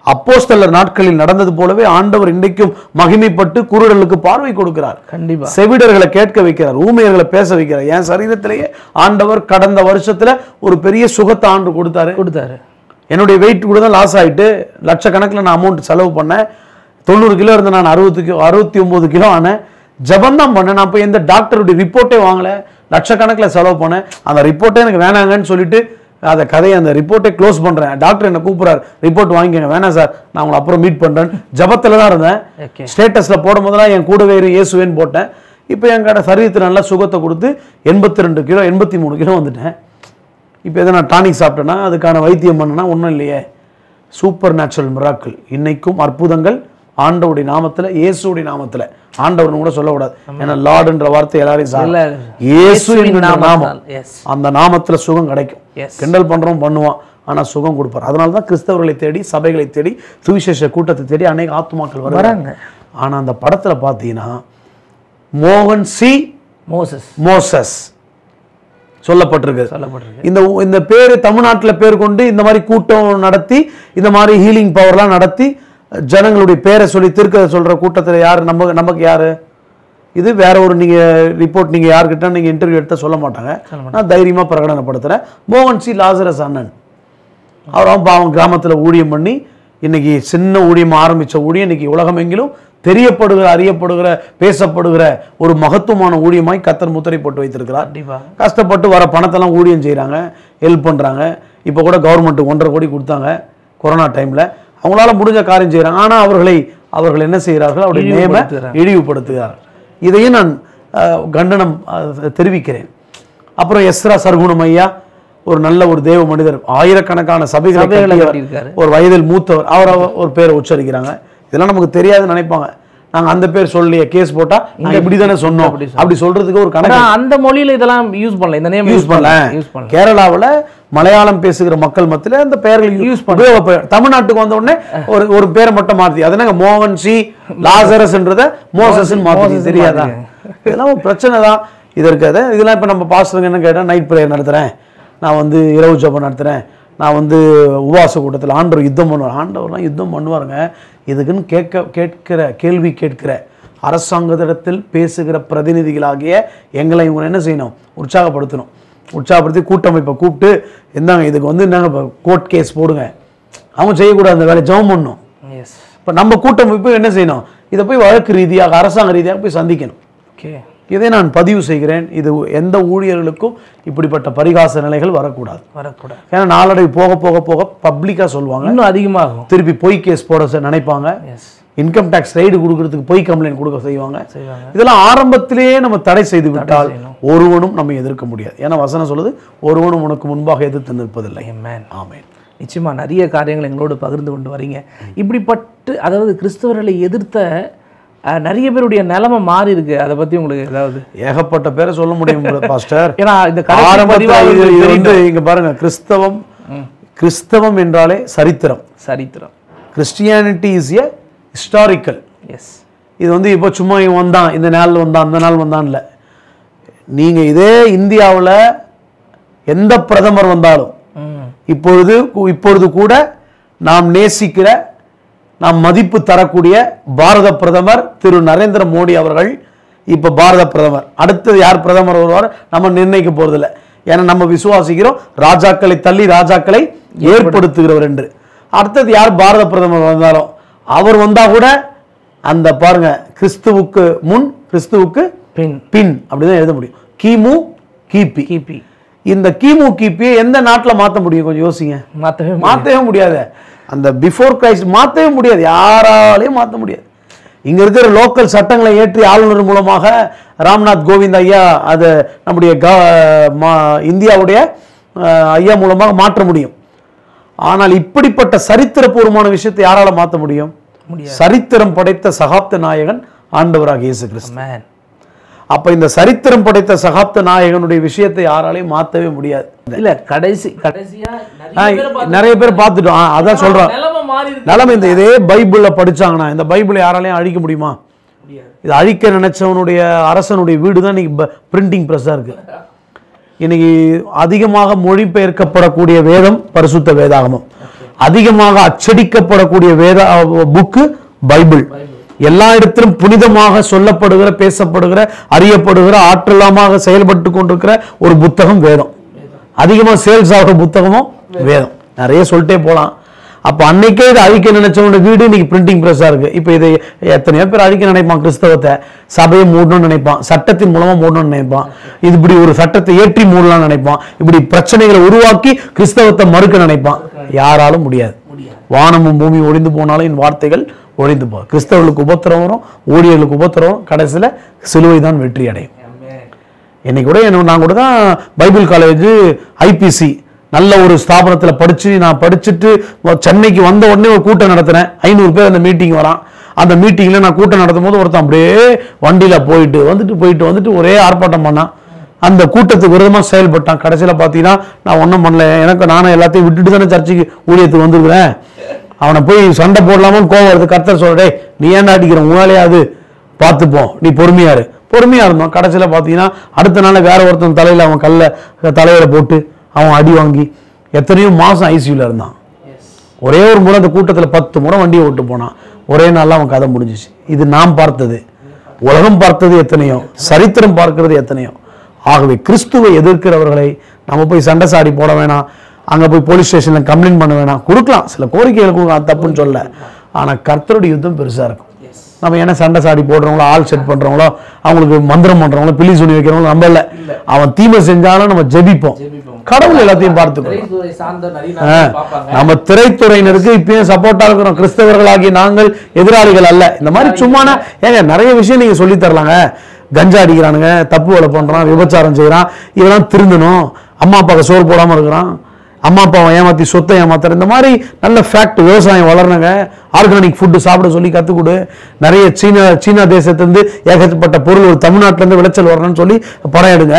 அப்போஸ்தலர் நாட்களில் நடந்தது போலவே ஆண்டவர் இன்றைக்கும் மகிமைப்பட்டு குருடலுக்கு பார்வை கொடுக்கிறார் கண்டிப்பா செவிடர்களை கேட்க வைக்கிறார் ஊமையர்களை பேச வைக்கிறார் என் சரீரத்திலேயே ஆண்டவர் கடந்த வருஷத்துல ஒரு பெரிய சுகத்தை ஆண்டு கொடுத்தாரு கொடுத்தாரு என்னுடைய வெயிட் கூட தான் லாஸ் ஆயிட்டு லட்சக்கணக்கில் நான் அமௌண்ட் செலவு பண்ணேன் தொண்ணூறு கிலோ இருந்த நான் அறுபது கிலோ அறுபத்தி ஒம்பது கிலோ ஆனேன் ஜபம் தான் பண்ணேன் நான் போய் எந்த டாக்டருடைய ரிப்போர்ட்டே வாங்கல லட்சக்கணக்கில் செலவு பண்ணேன் அந்த ரிப்போர்ட்டே எனக்கு வேணாங்கன்னு சொல்லிட்டு அந்த கதையை அந்த ரிப்போர்ட்டை க்ளோஸ் பண்றேன் டாக்டர் என்ன கூப்பிடுறாரு ரிப்போர்ட் வாங்கிக்கங்க வேணாம் சார் நான் உங்களை அப்புறம் மீட் பண்றேன் ஜபத்தில் தான் இருந்தேன் ஓகே ஸ்டேட்டஸில் போடும் போதெல்லாம் என் கூடவே இரு இயேசுவேன்னு போட்டேன் இப்போ என் கடை சரீரத்தில் நல்லா சுகத்தை கொடுத்து எண்பத்தி ரெண்டு கிலோ எண்பத்தி மூணு கிலோ வந்துட்டேன் இப்போ எதை நான் டானிக் சாப்பிட்டேன்னா அதுக்கான வைத்தியம் பண்ணனா ஒன்றும் இல்லையே சூப்பர் நேச்சுரல் மிராக்கிள் இன்னைக்கும் அற்புதங்கள் ஆண்டவுடைய நாமத்தில் இயேசுடைய நாமத்தில் ஆண்டவர்னு கூட சொல்லக்கூடாது ஏன்னா லார்டுன்ற வார்த்தை எல்லாரையும் சார் இல்ல இயேசு என்கிற நாமம் எஸ் அந்த நாமத்தில் சுகம் கிடைக்கும் எஸ் கிண்டல் பண்றோம் பண்ணுவான் ஆனா சுகம் கொடுப்பார் அதனால தான் கிறிஸ்தவர்களை தேடி சபைகளை தேடி சுவிசேஷ கூட்டத்தை தேடி அநேக ஆத்துமாக்கள் வராங்க வராங்க ஆனா அந்த படத்துல பார்த்தீங்கன்னா மோகன் சி மோசஸ் மோசஸ் சொல்லப்பட்டிருக்கு சொல்லப்பட்டிருக்கு இந்த இந்த பேர் தமிழ்நாட்டில் பேர் கொண்டு இந்த மாதிரி கூட்டம் நடத்தி இந்த மாதிரி ஹீலிங் பவர்லாம் நடத்தி ஜனங்களுடைய பேரை சொல்லி திருக்க சொல்ற கூட்டத்தில் யார் நம்ம நமக்கு யாரு இது வேற ஒரு நீங்க ரிப்போர்ட் நீங்க யார்கிட்ட நீங்க இன்டர்வியூ எடுத்த சொல்ல மாட்டாங்க நான் தைரியமா பிரகடனப்படுத்துறேன் மோகன் சி லாசரஸ் அண்ணன் அவர் அவன் பாவம் கிராமத்துல ஊழியம் பண்ணி இன்னைக்கு சின்ன ஊழியம் ஆரம்பிச்ச ஊழியம் இன்னைக்கு உலகமெங்கிலும் தெரியப்படுகிற அறியப்படுகிற பேசப்படுகிற ஒரு மகத்துவமான ஊழியமாய் கத்தர் முத்திரை போட்டு வைத்திருக்கிறார் கண்டிப்பா கஷ்டப்பட்டு வர பணத்தெல்லாம் ஊழியம் செய்கிறாங்க ஹெல்ப் பண்ணுறாங்க இப்போ கூட கவர்மெண்ட் ஒன்றரை கோடி கொடுத்தாங்க கொரோனா டைமில் அவங்களால முடிஞ்ச காரியம் செய்கிறாங்க ஆனால் அவர்களை அவர்கள் என்ன செய்கிறார்கள் அவருடைய நேம இழிவுபடுத்துகிறார்கள். இழிவுபடுத்துகிறார் இதையும் நான் அஹ், கண்டனம் அஹ், தெரிவிக்கிறேன் அப்புறம் எஸ்ரா சர்குணம் ஐயா ஒரு நல்ல ஒரு தேவ மனிதர் ஆயிரக்கணக்கான சபைகளை சபைகளை கட்டியவர். கட்டியிருக்காரு. ஒரு வயதில் மூத்தவர் அவர் அவர் ஒரு பேரை உச்சரிக்கிறாங்க இதெல்லாம் நமக்கு தெரியாதுன்னு நினைப்பாங்க நாங்க அந்த பேர் சொல்லியே கேஸ் போட்டா நாங்க இப்படி தானே சொன்னோம் அப்படி அப்படி சொல்றதுக்கு ஒரு கணக்கு ஆனா அந்த மொழியில இதெல்லாம் யூஸ் பண்ணல இந்த நேம் யூஸ் பண்ணல யூஸ் பண்ணல கேரளாவுல மலையாளம் பேசுகிற மக்கள் மத்தியில அந்த பெயர்கள் யூஸ் பண்ண தமிழ்நாட்டுக்கு வந்த உடனே ஒரு ஒரு பேரை மட்டும் மாத்தி அது என்னங்க மோகன் சி லாசரஸ்ன்றத மோசஸ் மாத்தி மோசஸ்ன்னு தெரியாதா இதெல்லாம் ஒரு பிரச்சனை தான் இது இருக்காது இதெல்லாம் இப்ப நம்ம பாஸ்டருங்க என்ன கேட்டா நைட் ப்ரேயர் நடத்துறேன் நான் வந்து இரவு ஜெபம் நடத்துறேன் நான் வந்து உபவாச கூட்டத்தில் ஆண்டவர் யுத்தம் பண்ணுவார் ஆண்டவர்லாம் யுத்தம் பண்ணுவாருங்க இதுக்குன்னு கேட்க கேட்கிற கேள்வி கேட்கிற அரசாங்கத்திடத்தில் பேசுகிற பிரதிநிதிகளாகிய எங்களை இவங்க என்ன செய்யணும் உற்சாகப்படுத்தணும் உற்சாகப்படுத்தி கூட்டமைப்பை கூப்பிட்டு இந்தாங்க இதுக்கு வந்து என்னங்க கோர்ட் கேஸ் போடுங்க அவங்க செய்யக்கூடாது அந்த வேலையை ஜெபம் பண்ணணும் எஸ் இப்போ நம்ம கூட்டமைப்பு என்ன செய்யணும் இதை போய் வழக்கு ரீதியாக அரசாங்க ரீதியாக போய் சந்திக்கணும் ஓகே இதை நான் பதிவு செய்கிறேன் இது எந்த ஊழியர்களுக்கும் இப்படிப்பட்ட பரிகாச நிலைகள் வரக்கூடாது வரக்கூடாது ஏன்னா நாளடைவு போக போக போக பப்ளிக்காக சொல்லுவாங்க இன்னும் அதிகமாகும் திருப்பி பொய் கேஸ் போட ச- நினைப்பாங்க எஸ் இன்கம் டேக்ஸ் ரைடு கொடுக்கறதுக்கு பொய் கம்ப்ளைண்ட் கொடுக்க செய்வாங்க செய்வாங்க இதெல்லாம் ஆரம்பத்திலேயே நம்ம தடை செய்து விட்டால் ஒருவனும் நம்ம எதிர்க்க முடியாது ஏன்னா வசனம் சொல்லுது ஒருவனும் உனக்கு முன்பாக எதிர்த்து நிற்பதில்லை மேன் ஆமென் நிச்சயமா நிறைய காரியங்கள் எங்களோடு பகிர்ந்து கொண்டு வரீங்க இப்படிப்பட்டு அதாவது கிறிஸ்தவர்களை எதிர்த்த அஹ், நிறைய பேருடைய நிலைமை மாறி இருக்கு அதை பத்தி உங்களுக்கு ஏதாவது ஏகப்பட்ட பேரை சொல்ல முடியும் பாஸ்டர் ஏன்னா இந்த கடைசி ஆரம்பத்துல பதிவா இது உங்களுக்கு இது வந்து தெரியும். இங்க பாருங்க கிறிஸ்தவம் கிறிஸ்தவம் என்றாலே சரித்திரம் சரித்திரம் Christianity is a historical yes இது வந்து இப்போ சும்மா இவன் வந்தான் இந்த நாள் வந்தான் அந்த நாள் வந்தான் இல்ல நீங்க இதே இந்தியாவுல எந்த பிரதமர் வந்தாலும் ம் இப்பொழுது இப்பொழுது கூட நாம் நேசிக்கிற நாம் மதிப்பு தரக்கூடிய பாரத பிரதமர் திரு நரேந்திர மோடி அவர்கள் இப்ப பாரத பிரதமர் அடுத்தது யார் பிரதமர் வருவார் நம்ம நிர்ணயிக்க போறதில்லை ஏன்னா நம்ம விசுவாசிக்கிறோம் ராஜாக்களை தள்ளி ராஜாக்களை ஏற்படுத்துகிறவர் என்று அடுத்தது யார் பாரத பிரதமர் வந்தாலும் அவர் வந்தா கூட அந்த பாருங்க கிறிஸ்துவுக்கு முன் கிறிஸ்துவுக்கு பின் பின் அப்படிதான் எழுத முடியும் கிமு கிபி கிபி இந்த கிமு கிபியை எந்த நாட்டுல மாத்த முடியும் கொஞ்சம் யோசிங்க மாத்தவே முடியாது. மாற்றவே முடியாது அந்த பிஃபோர் கிரைஸ்ட் மாற்றவே முடியாது யாராலையும் மாற்ற முடியாது இங்க இருக்கிற லோக்கல் சட்டங்களை ஏற்றி ஆளுநர் மூலமாக ராம்நாத் கோவிந்த் ஐயா அது நம்முடைய க- மா- இந்தியாவுடைய அஹ், ஐயா மூலமாக மாற்ற முடியும் ஆனால் இப்படிப்பட்ட சரித்திரபூர்வமான விஷயத்தை யாரால மாற்ற முடியும் முடியாது. சரித்திரம் படைத்த சகாப்த நாயகன் ஆண்டவராக இயேசு கிறிஸ்து மேன் அப்ப இந்த சரித்திரம் படைத்த சகாப்த நாயகனுடைய விஷயத்தை யாராலையும் மாற்றவே முடியாது இல்ல கடைசி கடைசியா ஆ, நிறைய பேர் பார்த்துட்டோம் ஆ, அதான் சொல்றோம் நிலைமை மாறி இருக்கு நிலைமை இந்த இதே பைபிள்ல படிச்சாங்கன்னா இந்த பைபிளை யாராலையும் அழிக்க முடியுமா முடியாது இது அழிக்க நினைச்சவனுடைய அரசனுடைய வீடு தான் இன்னைக்கு பிரிண்டிங் ப்ரெஸ்ஸாக இருக்கு இன்னைக்கு அதிகமாக மொழிபெயர்க்கப்படக்கூடிய வேதம் பரிசுத்த வேதாகமம் அதிகமாக அச்சடிக்கப்படக்கூடிய வேத புக்கு பைபிள் எல்லா இடத்திலும் புனிதமாக சொல்லப்படுகிற பேசப்படுகிற அறியப்படுகிற ஆற்றலாமாக செயல்பட்டு கொண்டிருக்கிற ஒரு புத்தகம் வேதம் அதிகமாக சேல்ஸ் ஆகிற புத்தகமும் வேதம் நிறைய சொல்லிட்டே போகலாம் அப்போ அன்னைக்கே இதை அழிக்க நினைச்சவனோட வீடு இன்னைக்கு பிரிண்டிங் ப்ரெஸ்ஸாக இருக்கு இப்போ இதை எத்தனையோ பேர் அழிக்க நினைப்பான் கிறிஸ்தவத்தை சபையை மூடணும்னு நினைப்பான் சட்டத்தின் மூலமாக மூடணும்னு நினைப்பான் இது இப்படி ஒரு சட்டத்தை ஏற்றி மூடலாம்னு நினைப்பான் இப்படி பிரச்சனைகளை உருவாக்கி கிறிஸ்தவத்தை மறுக்க நினைப்பான் யாராலும் முடியாது வானமும் பூமி ஒழிந்து போனாலும் என் வார்த்தைகள் ஒழிந்து போ கிறிஸ்தவர்களுக்கு உபத்திரம் வரும் ஊழியர்களுக்கு உபத்திரம் வரும் கடைசியில் சிலுவை தான் வெற்றி அடையும் இன்னைக்கு கூட என்ன நான் கூட தான் பைபிள் காலேஜ் ஐபிசி நல்ல ஒரு ஸ்தாபனத்தில் படித்து நான் படிச்சுட்டு வ- சென்னைக்கு வந்த உடனே ஒரு கூட்டம் நடத்தினேன் ஐநூறு பேர் அந்த மீட்டிங் வரான் அந்த மீட்டிங்கில் நான் கூட்டம் நடத்தும் போது ஒருத்தன் அப்படியே வண்டியில் போயிட்டு வந்துட்டு போயிட்டு வந்துட்டு ஒரே ஆர்ப்பாட்டம் பண்ணான் அந்த கூட்டத்துக்கு விரோதமாக செயல்பட்டான் கடைசியில் பார்த்தீங்கன்னா நான் ஒன்றும் பண்ணல எனக்கு நானும் எல்லாத்தையும் விட்டுட்டு தானே சர்ச்சுக்கு ஊழியத்துக்கு வந்துருக்கிறேன் அவனை போய் சண்டை போடலாமான்னு கோவம் வருது கர்த்தர் சொல்றே நீ ஏன்டா அடிக்கிற உங்களாலே அது பார்த்துப்போம் நீ பொறுமையா இரு பொறுமையா இருந்தோம் கடைசியில் பார்த்தீங்கன்னா அடுத்த நாள் வேற ஒருத்தன் தலையில் அவன் கல்ல தலையில போட்டு அவன் அடி வாங்கி எத்தனையோ மாசம் ஐசியூல இருந்தான் ஒரே ஒரு முறை அந்த கூட்டத்தில் பத்து முறை வண்டியை ஓட்டு போனான் ஒரே நாள்ல அவன் கதை முடிஞ்சிச்சு இது நாம் பார்த்தது உலகம் பார்த்தது எத்தனையோ சரித்திரம் பார்க்கிறது எத்தனையோ ஆகவே கிறிஸ்துவை எதிர்க்கிறவர்களை நம்ம போய் சண்டை சாடி போட வேணாம் அங்க போய் போலீஸ் ஸ்டேஷன்ல கம்ப்ளைண்ட் பண்ண வேணாம் கொடுக்கலாம் சில கோரிக்கைகள் கொடுக்கலாம் அது தப்புன்னு சொல்ல ஆனா கர்த்தருடைய யுத்தம் பெருசா இருக்கும் நம்ம என்ன சண்டை சாடி போடுறவங்களோ ஆள் செட் பண்றவங்களோ அவங்களுக்கு மந்திரம் பண்றவங்களோ பில்லி சொல்லி வைக்கிறவங்களோ நம்ம இல்ல அவன் தீமை செஞ்சாலும் நம்ம ஜெபிப்போம் கடவுள் எல்லாத்தையும் பார்த்துக்கணும் சார்ந்த நிறைய ஆ, நம்ம திரைத்துறையினருக்கு இப்பயும் சப்போர்ட்டா இருக்கிறோம் கிறிஸ்தவர்களாகிய நாங்கள் எதிராளிகள் அல்ல இந்த மாதிரி சும்மானா ஏங்க நிறைய விஷயம் நீங்க சொல்லி தரலாங்க கஞ்சா அடிக்கிறானுங்க தப்பு வேலை பண்றான் விபச்சாரம் செய்றான் இதெல்லாம் திருந்தணும் அம்மா அப்பாவுக்கு சோறு போடாம இருக்கிறான் அம்மா அப்பாவை ஏமாத்தி சொத்தை ஏமாத்துற இந்த மாதிரி நல்ல ஃபேக்ட் விவசாயம் வளரணுங்க ஆர்கானிக் ஃபுட்டு சாப்பிட சொல்லி கற்றுக் கொடு நிறைய சீனா சீனா தேசத்துலேருந்து ஏகப்பட்ட பொருள் ஒரு தமிழ்நாட்டிலேருந்து விளைச்சல் வரணும்னு சொல்லி படம் எடுங்க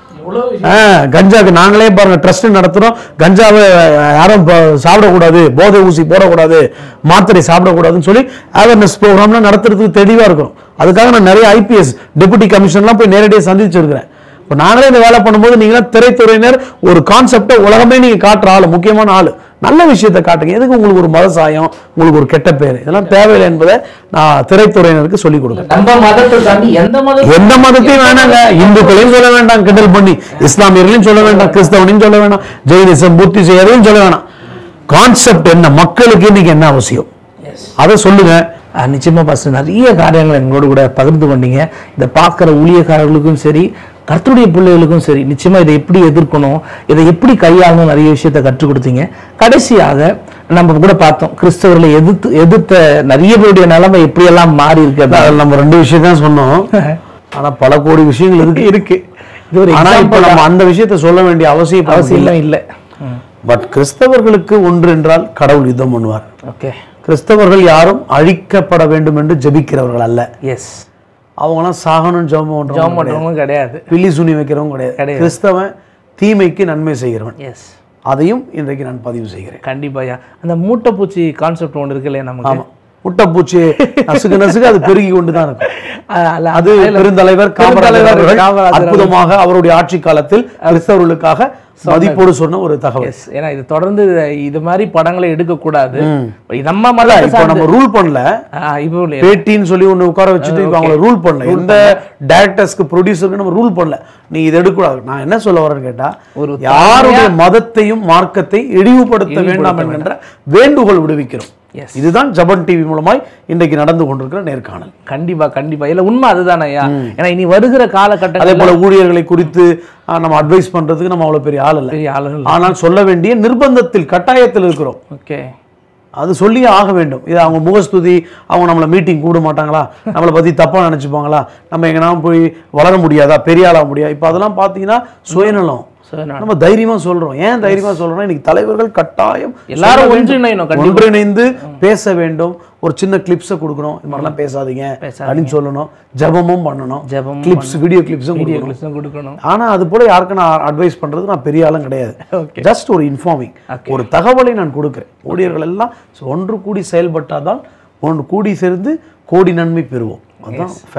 ஆ, கஞ்சாக்கு நாங்களே பாருங்க ட்ரஸ்ட் நடத்துறோம் கஞ்சாவை யாரும் ப- சாப்பிடக்கூடாது போதை ஊசி போடக்கூடாது மாத்திரை சாப்பிடக்கூடாதுன்னு சொல்லி அவேர்னஸ் ப்ரோக்ராம்லாம் நடத்துறதுக்கு தெளிவா இருக்கும் அதுக்காக நான் நிறைய ஐபிஎஸ் டெபுட்டி கமிஷன்லாம் போய் நேரடியாக சந்திச்சிருக்கிறேன் இப்போ நாங்களே இந்த வேலை பண்ணும்போது நீங்களாம் திரைத்துறையினர் ஒரு கான்செப்டை உலகமே நீங்க காட்டுற ஆளு முக்கியமான ஆளு நல்ல விஷயத்தை காட்டுங்க எதுக்கு உங்களுக்கு ஒரு மத சாயம் உங்களுக்கு ஒரு கெட்ட பேர் இதெல்லாம் தேவையில்லை என்பதை நான் திரைத்துறையினருக்கு சொல்லிக் கொடுக்குறேன் நம்ம மதத்தை தாண்டி எந்த மதம் எந்த மதத்தையும் வேணாங்க இந்துக்களையும் சொல்ல வேண்டாம் கிண்டல் பண்ணி இஸ்லாமியர்களையும் சொல்ல வேண்டாம் கிறிஸ்தவனையும் சொல்ல வேண்டாம் ஜெயினிசம் புத்திசம் எதையும் சொல்ல வேணாம் கான்செப்ட் என்ன மக்களுக்கு இன்னைக்கு என்ன அவசியம் அதை சொல்லுங்க ஆஹ் நிச்சயமா பாஸ்டர் நிறைய காரியங்களை எங்களோட கூட பகிர்ந்து கொண்டீங்க இதை பார்க்குற ஊழியக்காரர்களுக்கும் சரி கர்த்தருடைய பிள்ளைகளுக்கும் சரி நிச்சயமா இதை எப்படி எதிர்க்கணும் இதை எப்படி கையாளணும் நிறைய விஷயத்தை கற்றுக் கொடுத்தீங்க கடைசியாக நம்ம கூட பார்த்தோம் கிறிஸ்தவர்களை எதிர்த்து எதிர்த்த நிறைய பேருடைய நிலைமை எப்படியெல்லாம் மாறி இருக்கு அப்படின்னு. அதில் நம்ம ரெண்டு விஷயம் தான் சொன்னோம் ஆனா பல கோடி விஷயங்கள் இருக்கு இருக்கு இது ஒரு ஆனா இப்ப example நம்ம அந்த விஷயத்தை சொல்ல வேண்டிய அவசியம் அவசியம் அவசியம் இல்லை பட் கிறிஸ்தவர்களுக்கு ஒன்று என்றால் கடவுள் யுத்தம் பண்ணுவார் ஓகே கிறிஸ்தவர்கள் யாரும் அழிக்கப்பட வேண்டும் என்று ஜெபிக்கிறவர்கள் அல்ல எஸ் அவங்களாம் சாகணும்னு ஜெபம் பண்றவங்க ஜாம் பண்றவங்க கிடையாது பில்லி சுனி வைக்கிறவங்க கிடையாது கிடையாது. கிறிஸ்தவன் தீமைக்கு நன்மை செய்கிறவன் எஸ் அதையும் இன்றைக்கு நான் பதிவு செய்கிறேன் கண்டிப்பாயா அந்த மூட்டைப்பூச்சி கான்செப்ட் ஒன்று இருக்கு இல்லையா நமக்கு ஆமா முட்டைப்பூச்சி நசுக்கு நசுக்கு அது பெருகி கொண்டு தான் இருக்கும் ஆஹ் அல்ல, அது பெருந்தலைவர் காமராஜர் பெருந்தலைவர் அவர்கள் காமராஜர் அற்புதமாக அவருடைய ஆட்சி காலத்தில் கிறிஸ்தவர்களுக்காக மதிப்போடு சொன்ன ஒரு தகவல் எஸ் ஏன்னா இது தொடர்ந்து இது மாதிரி படங்களை எடுக்கக்கூடாது நம்ம இல்ல, மதத்தை இப்போ நம்ம ரூல் பண்ணல ஆஹ் இப்போ இல்லையா? பேட்டின்னு சொல்லி ஒண்ணு உட்கார வச்சுட்டு இப்போ அவங்கள ரூல் பண்ணல எந்த டேரக்டர்ஸ்க்கு ப்ரொடியூசருக்கு நம்ம ரூல் பண்ணல நீ இதை எடுக்கக்கூடாது நான் என்ன சொல்ல வரேன்னு கேட்டா ஒரு யாருடைய மதத்தையும் மார்க்கத்தை இழிவுபடுத்த வேண்டாம் என்கின்ற வேண்டுகோள் விடுவிக்கிறோம் Yes. இதுதான் ஜபன் டிவி மூலமாய் இன்றைக்கு நடந்து கொண்டிருக்கிற நேர்காணல் கண்டிப்பா கண்டிப்பா இல்ல உண்மை அதுதானே ஐயா ஏன்னா இனி வருகிற அதே காலகட்டத்தில் போல ஊழியர்களை குறித்து ஆ, நம்ம அட்வைஸ் பண்றதுக்கு நம்ம அவ்வளவு பெரிய ஆள் இல்லை பெரிய ஆளுகள் ஆனால் சொல்ல வேண்டிய நிர்பந்தத்தில் கட்டாயத்தில் இருக்கிறோம் ஓகே அது சொல்லியே ஆக வேண்டும் இது அவங்க முகஸ்துதி அவங்க நம்மளை மீட்டிங் கூட மாட்டாங்களா நம்மளை பற்றி தப்பாக நினச்சிப்பாங்களா நம்ம எங்கன்னா போய் வளர முடியாதா பெரிய ஆளாக முடியாது இப்போ அதெல்லாம் பார்த்தீங்கன்னா சுயநலம் சரி, நான் நம்ம தைரியமா சொல்றோம் ஏன் தைரியமா சொல்றோம்னா இன்னைக்கு தலைவர்கள் கட்டாயம் எல்லாரும் சொல்ல வேண்டும். ஒன்றிணையணும், கண்டிப்பா. ஒன்றிணைந்து பேச வேண்டும் ஒரு சின்ன கிளிப்ஸை கொடுக்கணும் இந்த மாதிரிலாம் பேசாதீங்க அப்படின்னு சொல்லணும் ஜெபமும் பண்ணணும் ஜெபமும் கிளிப்ஸ் வீடியோ கிளிப்ஸும் வீடியோ கொடுக்கணும் கிளிப்ஸும் கொடுக்கணும் ஆனா அது போல யாருக்கு நான் அட்வைஸ் பண்றது நான் பெரிய ஆளும் கிடையாது Okay. ஜஸ்ட் ஒரு இன்ஃபார்மிங் ஒரு தகவலை நான் கொடுக்கிறேன் ஊழியர்கள் எல்லாம் ஒன்று கூடி செயல்பட்டாதான் ஒன்று கூடி சேர்ந்து கோடி நன்மை பெறுவோம் அதுதான் ஃபேக்ட்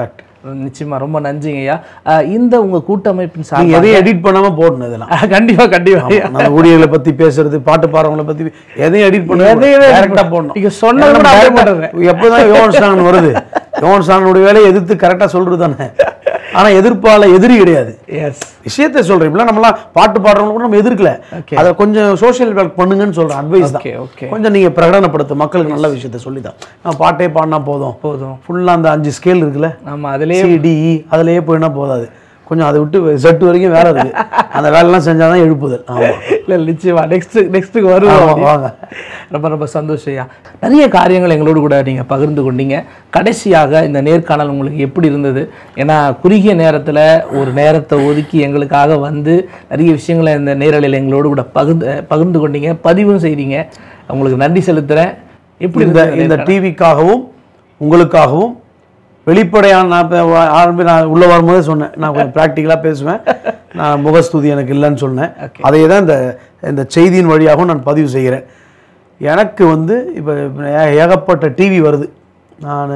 நிச்சயமா ரொம்ப நன்றிங்க ஐயா அஹ், இந்த உங்க கூட்டமைப்பின் நீங்க சார்பாக எதையும் எடிட் பண்ணாம போடணும் இதெல்லாம் கண்டிப்பா கண்டிப்பா ஐயா. நம்ம ஊழியர்களை பத்தி பேசுறது பாட்டு பாடுறவங்களை பத்தி எதையும் எடிட் பண்ண எதையுமே edit டேரக்டா பண்ண- போடணும் நீங்க சொன்னது கூட அப்படியே போடுறது. எப்பதான் யோகன் சாங் வருது யோகன் சாங்கனுடைய வேலையை எதிர்த்து கரெக்டா சொல்றது தானே ஆனா எதிர்ப்பால எதிரி கிடையாது எஸ் விஷயத்தை சொல்றேன் இப்பெல்லாம் நம்மளாம் பாட்டு பாடுறவங்க கூட நம்ம எதிர்க்கல Okay. அதை கொஞ்சம் சோஷியல் ஒர்க் பண்ணுங்கன்னு சொல்றேன் அட்வைஸ் தான் ஓகே ஓகே கொஞ்சம் நீங்க பிரகடனப்படுத்து மக்களுக்கு நல்ல விஷயத்த சொல்லிதான் நான் பாட்டே பாடினா போதும் போதும் ஃபுல்லா அந்த அஞ்சு ஸ்கேல் இருக்குல்ல ஆமா அதுலயே சிடிஇ அதுலயே போயினா போதாது கொஞ்சம் அதை விட்டு செட்டு வரைக்கும் வேலை இருக்கு அந்த வேலைலாம் செஞ்சாதான் எழுப்புதல் ஆமா இல்ல நிச்சயமா நெக்ஸ்ட் நெக்ஸ்ட்டுக்கு வருவோம் ஆமா, அப்படி. வாங்க. ரொம்ப ரொம்ப சந்தோஷம் ஐயா நிறைய காரியங்கள் எங்களோடு கூட நீங்க பகிர்ந்து கொண்டீங்க கடைசியாக இந்த நேர்காணல் உங்களுக்கு எப்படி இருந்தது ஏன்னா குறுகிய நேரத்துல ஒரு நேரத்தை ஒதுக்கி எங்களுக்காக வந்து நிறைய விஷயங்களை இந்த நேரலையில் எங்களோடு கூட பகிர்ந்து பகிர்ந்து கொண்டீங்க பதிவும் செய்தீங்க உங்களுக்கு நன்றி செலுத்துறேன் எப்படி இந்த இருந்தது இந்த டிவிக்காகவும் உங்களுக்காகவும் வெளிப்படையான நான் இப்ப வ- ஆரம்பி நான் உள்ள வரும்போதே சொன்னேன் நான் கொஞ்சம் ப்ராக்டிக்கலாக பேசுவேன் நான் முகஸ்துதி எனக்கு இல்லைன்னு சொன்னேன் அதை தான் இந்த இந்த செய்தியின் வழியாகவும் நான் பதிவு செய்கிறேன் எனக்கு வந்து இப்போ ஏகப்பட்ட டிவி வருது நான்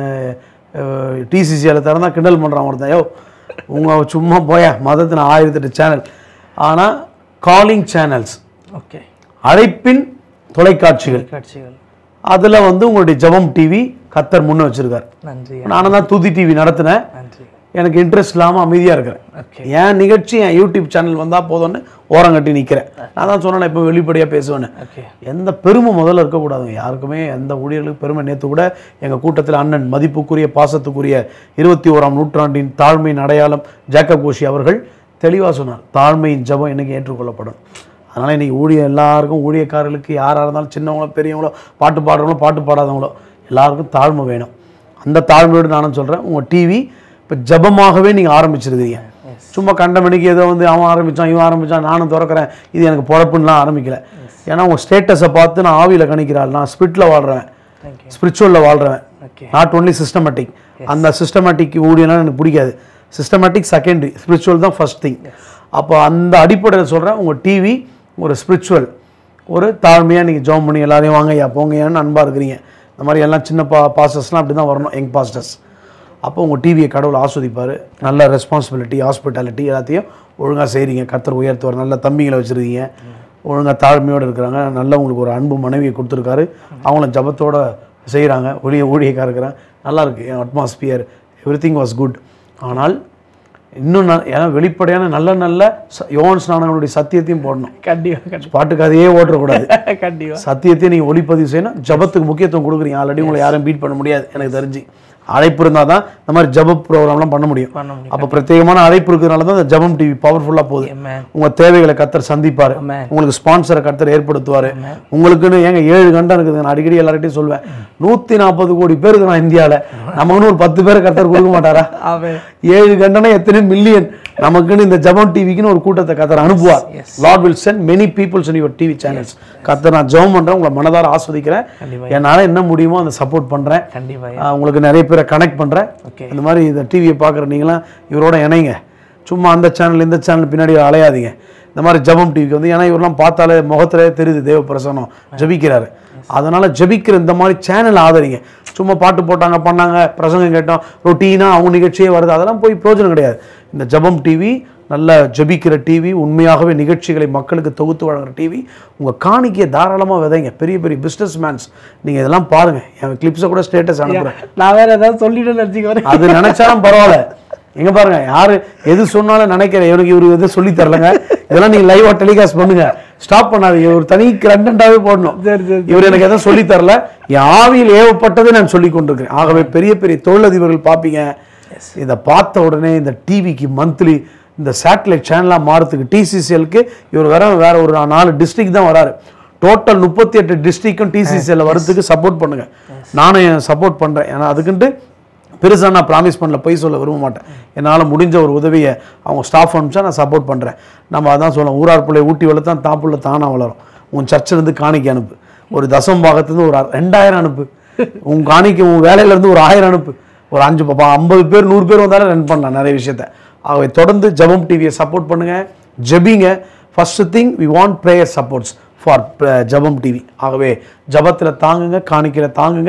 டிசிசியில் திறந்தா கிண்டல் பண்ணுறான் ஒருத்தன் யோ உங்க சும்மா போயா மதத்தில் ஆயிரத்தெட்டு சேனல் ஆனால் காலிங் சேனல்ஸ் ஓகே அழைப்பின் தொலைக்காட்சிகள் காட்சிகள் அதில் வந்து உங்களுடைய ஜெபம் டிவி கத்தர் முன்ன வச்சிருக்காரு நன்றி நானும் தான் துதி டிவி நடத்தினேன் நன்றி எனக்கு இன்ட்ரெஸ்ட் இல்லாமல் அமைதியாக இருக்கிறேன் ஓகே என் நிகழ்ச்சி என் யூடியூப் சேனல் வந்தால் போதும்னு ஓரங்கட்டி நிற்கிறேன் நான் தான் சொன்னேன் இப்போ வெளிப்படையாக பேசுவேன்னு ஓகே எந்த பெருமை முதல்ல இருக்கக்கூடாதுங்க யாருக்குமே எந்த ஊழியர்களுக்கு பெருமை நேற்று கூட எங்கள் கூட்டத்தில் அண்ணன் மதிப்புக்குரிய பாசத்துக்குரிய இருபத்தி ஓராம் நூற்றாண்டின் தாழ்மையின் அடையாளம் ஜேக்கப் கோஷி அவர்கள் தெளிவாக சொன்னார் தாழ்மையின் ஜெபம் என்னைக்கு ஏற்றுக்கொள்ளப்படும் அதனால் இன்னைக்கு ஊழிய எல்லாருக்கும் ஊழியக்காரர்களுக்கு யாராக இருந்தாலும் சின்னவங்களோ பெரியவங்களோ பாட்டு பாடுறவங்களோ பாட்டு பாடாதவங்களோ எல்லாருக்கும் தாழ்மை வேணும் அந்த தாழ்மையோடு நானும் சொல்கிறேன் உங்கள் டிவி இப்போ ஜெபமாகவே நீங்கள் ஆரம்பிச்சிருக்கீங்க சும்மா கண்ட மணிக்கு ஏதோ வந்து அவன் ஆரம்பிச்சான் இவன் ஆரம்பிச்சான் நானும் திறக்கிறேன் இது எனக்கு பொழப்புன்னுலாம் ஆரம்பிக்கல ஏன்னா உங்கள் ஸ்டேட்டஸை பார்த்து நான் ஆவியில் கணிக்கிறாள் நான் ஸ்பிரிட்டில் வாழ்கிறேன் தேங்க்யூ ஸ்பிரிச்சுவலில் வாழ்கிறேன் ஓகே நாட் ஒன்லி சிஸ்டமேட்டிக் அந்த சிஸ்டமேட்டிக் ஊழியெல்லாம் எனக்கு பிடிக்காது சிஸ்டமேட்டிக் செகண்டரி ஸ்பிரிச்சுவல் தான் ஃபர்ஸ்ட் திங் அப்போ அந்த அடிப்படையில் சொல்கிறேன் உங்கள் டிவி ஒரு ஸ்பிரிச்சுவல் ஒரு தாழ்மையாக நீங்கள் ஜோம் பண்ணி எல்லாரையும் வாங்க ஐயா போங்கய்யான்னு அன்பாக இருக்கிறீங்க இந்த மாதிரி எல்லாம் சின்ன பா பாஸ்டர்ஸ்லாம் அப்படி தான் வரணும் யங் பாஸ்டர்ஸ் அப்போ உங்கள் டிவியை கடவுள் ஆஸ்வதிப்பார் நல்ல ரெஸ்பான்சிபிலிட்டி ஹாஸ்பிட்டாலிட்டி எல்லாத்தையும் ஒழுங்காக செய்கிறீங்க கத்தர் உயர்த்துவார் நல்ல தம்பிங்களை வச்சுருக்கீங்க ஒழுங்காக தாழ்மையோடு இருக்கிறாங்க நல்ல உங்களுக்கு ஒரு அன்பு மனைவியை கொடுத்துருக்காரு அவங்களும் ஜபத்தோட செய்கிறாங்க ஒளிய ஊழியக்காக இருக்கிறாங்க நல்லா இருக்கு என் atmosphere every thing was good ஆனால் இன்னும் ந- ஏன்னா வெளிப்படையான நல்ல நல்ல ச- யோவான் ஸ்நானங்களுடைய சத்தியத்தையும் போடணும் கண்டிப்பா கண்டிப்பா பாட்டு கதையே ஓட்டக்கூடாது கண்டிப்பா சத்தியத்தை நீங்கள் ஒளிப்பதிவு செய்யணும் ஜபத்துக்கு முக்கியத்துவம் கொடுக்குறீங்க ஆல்ரெடி உங்களை யாரும் பீட் பண்ண முடியாது எனக்கு தெரிஞ்சு அழைப்பு இருந்தால் தான் இந்த மாதிரி ஜப ப்ரோக்ராம்லாம் பண்ண முடியும் பண்ண முடியும் அப்போ பிரத்யேகமான அழைப்பு இருக்கிறதுனால தான் இந்த ஜபம் டிவி பவர்ஃபுல்லாக போகுது Amen. உங்கள் தேவைகளை கத்தர் சந்திப்பார் Amen. உங்களுக்கு ஸ்பான்சரை கத்தர் ஏற்படுத்துவார் உங்களுக்குன்னு ஏங்க ஏழு கண்டம் இருக்குது நான் அடிக்கடி எல்லார்கிட்டையும் சொல்வேன் நூற்றி நாற்பது கோடி பேர் இருக்கிறான் இந்தியாவில் நமக்குன்னு ஒரு பத்து பேரை கத்தர் கொடுக்க மாட்டாரா அவன் ஏழு கண்டனா எத்தனை மில்லியன் நமக்குன்னு இந்த ஜபம் டிவிக்குன்னு ஒரு கூட்டத்தை கத்தர் அனுப்புவார் Lord will send many peoples in your TV channels கத்தர் நான் ஜெபம் பண்றேன் உங்களை மனதார ஆஸ்வதிக்கிறேன் கண்டிப்பா. என்னால என்ன முடியுமோ அந்த சப்போர்ட் பண்றேன் கண்டிப்பா ஆஹ் உங்களுக்கு நிறைய பேரை கனெக்ட் பண்றேன் ஓகே இந்த மாதிரி இந்த டிவியை பார்க்குற நீங்களாம் இவரோட இணைங்க சும்மா அந்த சேனல் இந்த சேனல் பின்னாடி அலையாதீங்க இந்த மாதிரி ஜெபம் டிவிக்கு வந்து ஏன்னா இவரெல்லாம் பார்த்தாலே முகத்திலே தெரியுது தேவ பிரசனம் ஜெபிக்கிறாரு அதனால ஜெபிக்கிற இந்த மாதிரி சேனல் ஆதரிங்க சும்மா பாட்டு போட்டாங்க பண்ணாங்க பிரசங்கம் கேட்டோம் ரொட்டீனாக அவங்க நிகழ்ச்சியே வருது அதெல்லாம் போய் பிரயோஜனம் கிடையாது இந்த ஜெபம் டிவி நல்ல ஜெபிக்கிற டிவி உண்மையாகவே நிகழ்ச்சிகளை மக்களுக்கு தொகுத்து வழங்குற டிவி உங்கள் காணிக்கையை தாராளமாக விதைங்க பெரிய பெரிய பிஸ்னஸ் மேன்ஸ் நீங்கள் இதெல்லாம் பாருங்கள் என் கிளிப்ஸை கூட ஸ்டேட்டஸ் அனுப்புகிறேன் நான் வேற ஏதாவது சொல்லிட்டு நினச்சிக்கிறேன் அது நினைச்சாலும் பரவாயில்ல எங்க பாருங்க யாரு எது சொன்னாலும் நினைக்கிறேன் இவருக்கு இவரு எதுவும் சொல்லி தரலங்க இதெல்லாம் நீங்க லைவா டெலிகாஸ்ட் பண்ணுங்க ஸ்டாப் பண்ணாதீங்க ஒரு தனி கண்டென்ட்டாவே போடணும் சரி, சரி, இவர் எனக்கு எதுவும் சொல்லி தரல என் ஆவியில் ஏவப்பட்டதை நான் சொல்லி கொண்டிருக்கிறேன் ஆகவே பெரிய பெரிய தொழிலதிபர்கள் பார்ப்பீங்க இதை பார்த்த உடனே இந்த டிவிக்கு மந்த்லி இந்த சேட்டலைட் சேனலாக மாறத்துக்கு டிசிசிஎலுக்கு இவர் வேற வேற ஒரு நாலு டிஸ்ட்ரிக்ட் தான் வராரு டோட்டல் முப்பத்தி எட்டு டிஸ்ட்ரிக்டும் டிசிசிஎல் வரதுக்கு சப்போர்ட் பண்ணுங்க நானும் சப்போர்ட் பண்றேன் ஏன்னா அதுக்குன்ட்டு பெருசாக நான் ப்ராமிஸ் பண்ணல பொய் சொல்ல விரும்ப மாட்டேன் என்னால் முடிஞ்ச ஒரு உதவியை அவங்க ஸ்டாஃப் அனுப்பிச்சா நான் சப்போர்ட் பண்ணுறேன் நம்ம அதான் சொல்லுவோம் ஊரார் பிள்ளை ஊட்டி வளர்த்தான் தாப்புள்ள தானாக வளரும் உன் சர்ச்சிலேருந்து காணிக்கை அனுப்பு ஒரு தசம் பாகத்துலேருந்து ஒரு ரெண்டாயிரம் அனுப்பு உன் காணிக்கை உன் வேலையிலேருந்து ஒரு ஆயிரம் அனுப்பு ஒரு அஞ்சு பாப்பா ஐம்பது பேர் நூறு பேர் வந்தாலும் ரன் பண்ணலாம் நிறைய விஷயத்த ஆகவே தொடர்ந்து ஜெபம் டிவியை சப்போர்ட் பண்ணுங்க ஜெபிங்க first thing we want prayer supports for Jebam TV ஆகவே ஜபத்தில் தாங்குங்க காணிக்கையில் தாங்குங்க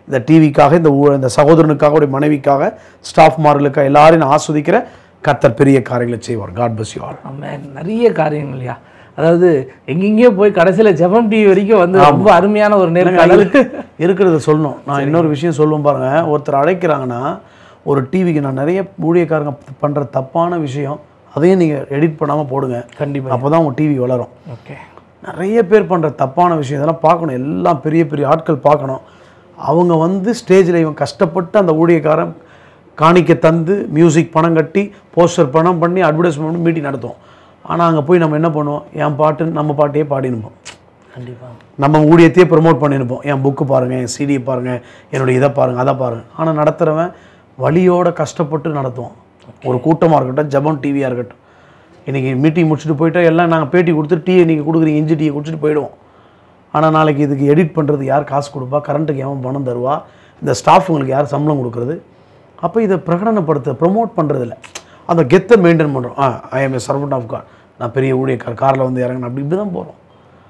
இந்த டிவிக்காக இந்த ஊ- இந்த சகோதரனுக்காக உடைய மனைவிக்காக ஸ்டாஃப் மார்களுக்காக எல்லாரையும் நான் ஆஸ்வதிக்கிற கர்த்தர் பெரிய காரியங்களை செய்வார் காட் bless you all ஆமாம் நிறைய காரியங்கள்யா அதாவது எங்கெங்கேயோ போய் கடைசியில் ஜெபம் டிவி வரைக்கும் வந்து ரொம்ப அருமையான ஒரு நேர்காணல் இருக்கிறத சொல்லணும் நான் இன்னொரு விஷயம் சொல்லுவேன் பாருங்க ஒருத்தர் அழைக்கிறாங்கன்னா ஒரு டிவிக்கு நான் நிறைய ஊழியக்காரங்க பண்ற தப்பான விஷயம் அதையும் நீங்க எடிட் பண்ணாம போடுங்க கண்டிப்பா அப்பதான் உங்க டிவி வளரும் ஓகே நிறைய பேர் பண்ற தப்பான விஷயம் இதெல்லாம் பார்க்கணும் எல்லாம் பெரிய பெரிய ஆட்கள் பார்க்கணும் அவங்க வந்து ஸ்டேஜில் இவன் கஷ்டப்பட்டு அந்த ஊழியக்காரன் காணிக்க தந்து மியூசிக் பணம் கட்டி போஸ்டர் பணம் பண்ணி அட்வர்டைஸ்மெண்ட் பண்ணி மீட்டிங் நடத்துவோம் ஆனால் அங்கே போய் நம்ம என்ன பண்ணுவோம் என் பாட்டு நம்ம பாட்டையே பாடினுப்போம் கண்டிப்பாக நம்ம ஊழியத்தையே ப்ரமோட் பண்ணியிருப்போம் என் புக்கு பாருங்கள் என் சிடியை பாருங்கள் என்னுடைய இதை பாருங்கள் அதை பாருங்கள் ஆனால் நடத்துகிறவன் வழியோட கஷ்டப்பட்டு நடத்துவோம் ஒரு கூட்டமாக இருக்கட்டும் ஜபம் டிவியாக இருக்கட்டும் இன்றைக்கி மீட்டிங் முடிச்சுட்டு போயிட்டா எல்லாம் நாங்கள் பேட்டி கொடுத்து டீயை நீங்கள் கொடுக்குறீங்க இஞ்சி டீயை குடிச்சிட்டு போயிடுவோம் ஆனால் நாளைக்கு இதுக்கு எடிட் பண்ணுறது யார் காசு கொடுப்பா கரண்ட்டுக்கு எவன் பணம் தருவா இந்த ஸ்டாஃபுங்களுக்கு யார் சம்பளம் கொடுக்குறது அப்போ இதை பிரகடனப்படுத்த ப்ரொமோட் பண்ணுறதில்ல அந்த கெத்தை மெயின்டைன் பண்ணுறோம் ah I am a servant of God நான் பெரிய ஊழியக்கார் காரில் வந்து இறங்கினேன் அப்படி இப்படி தான் போகிறோம்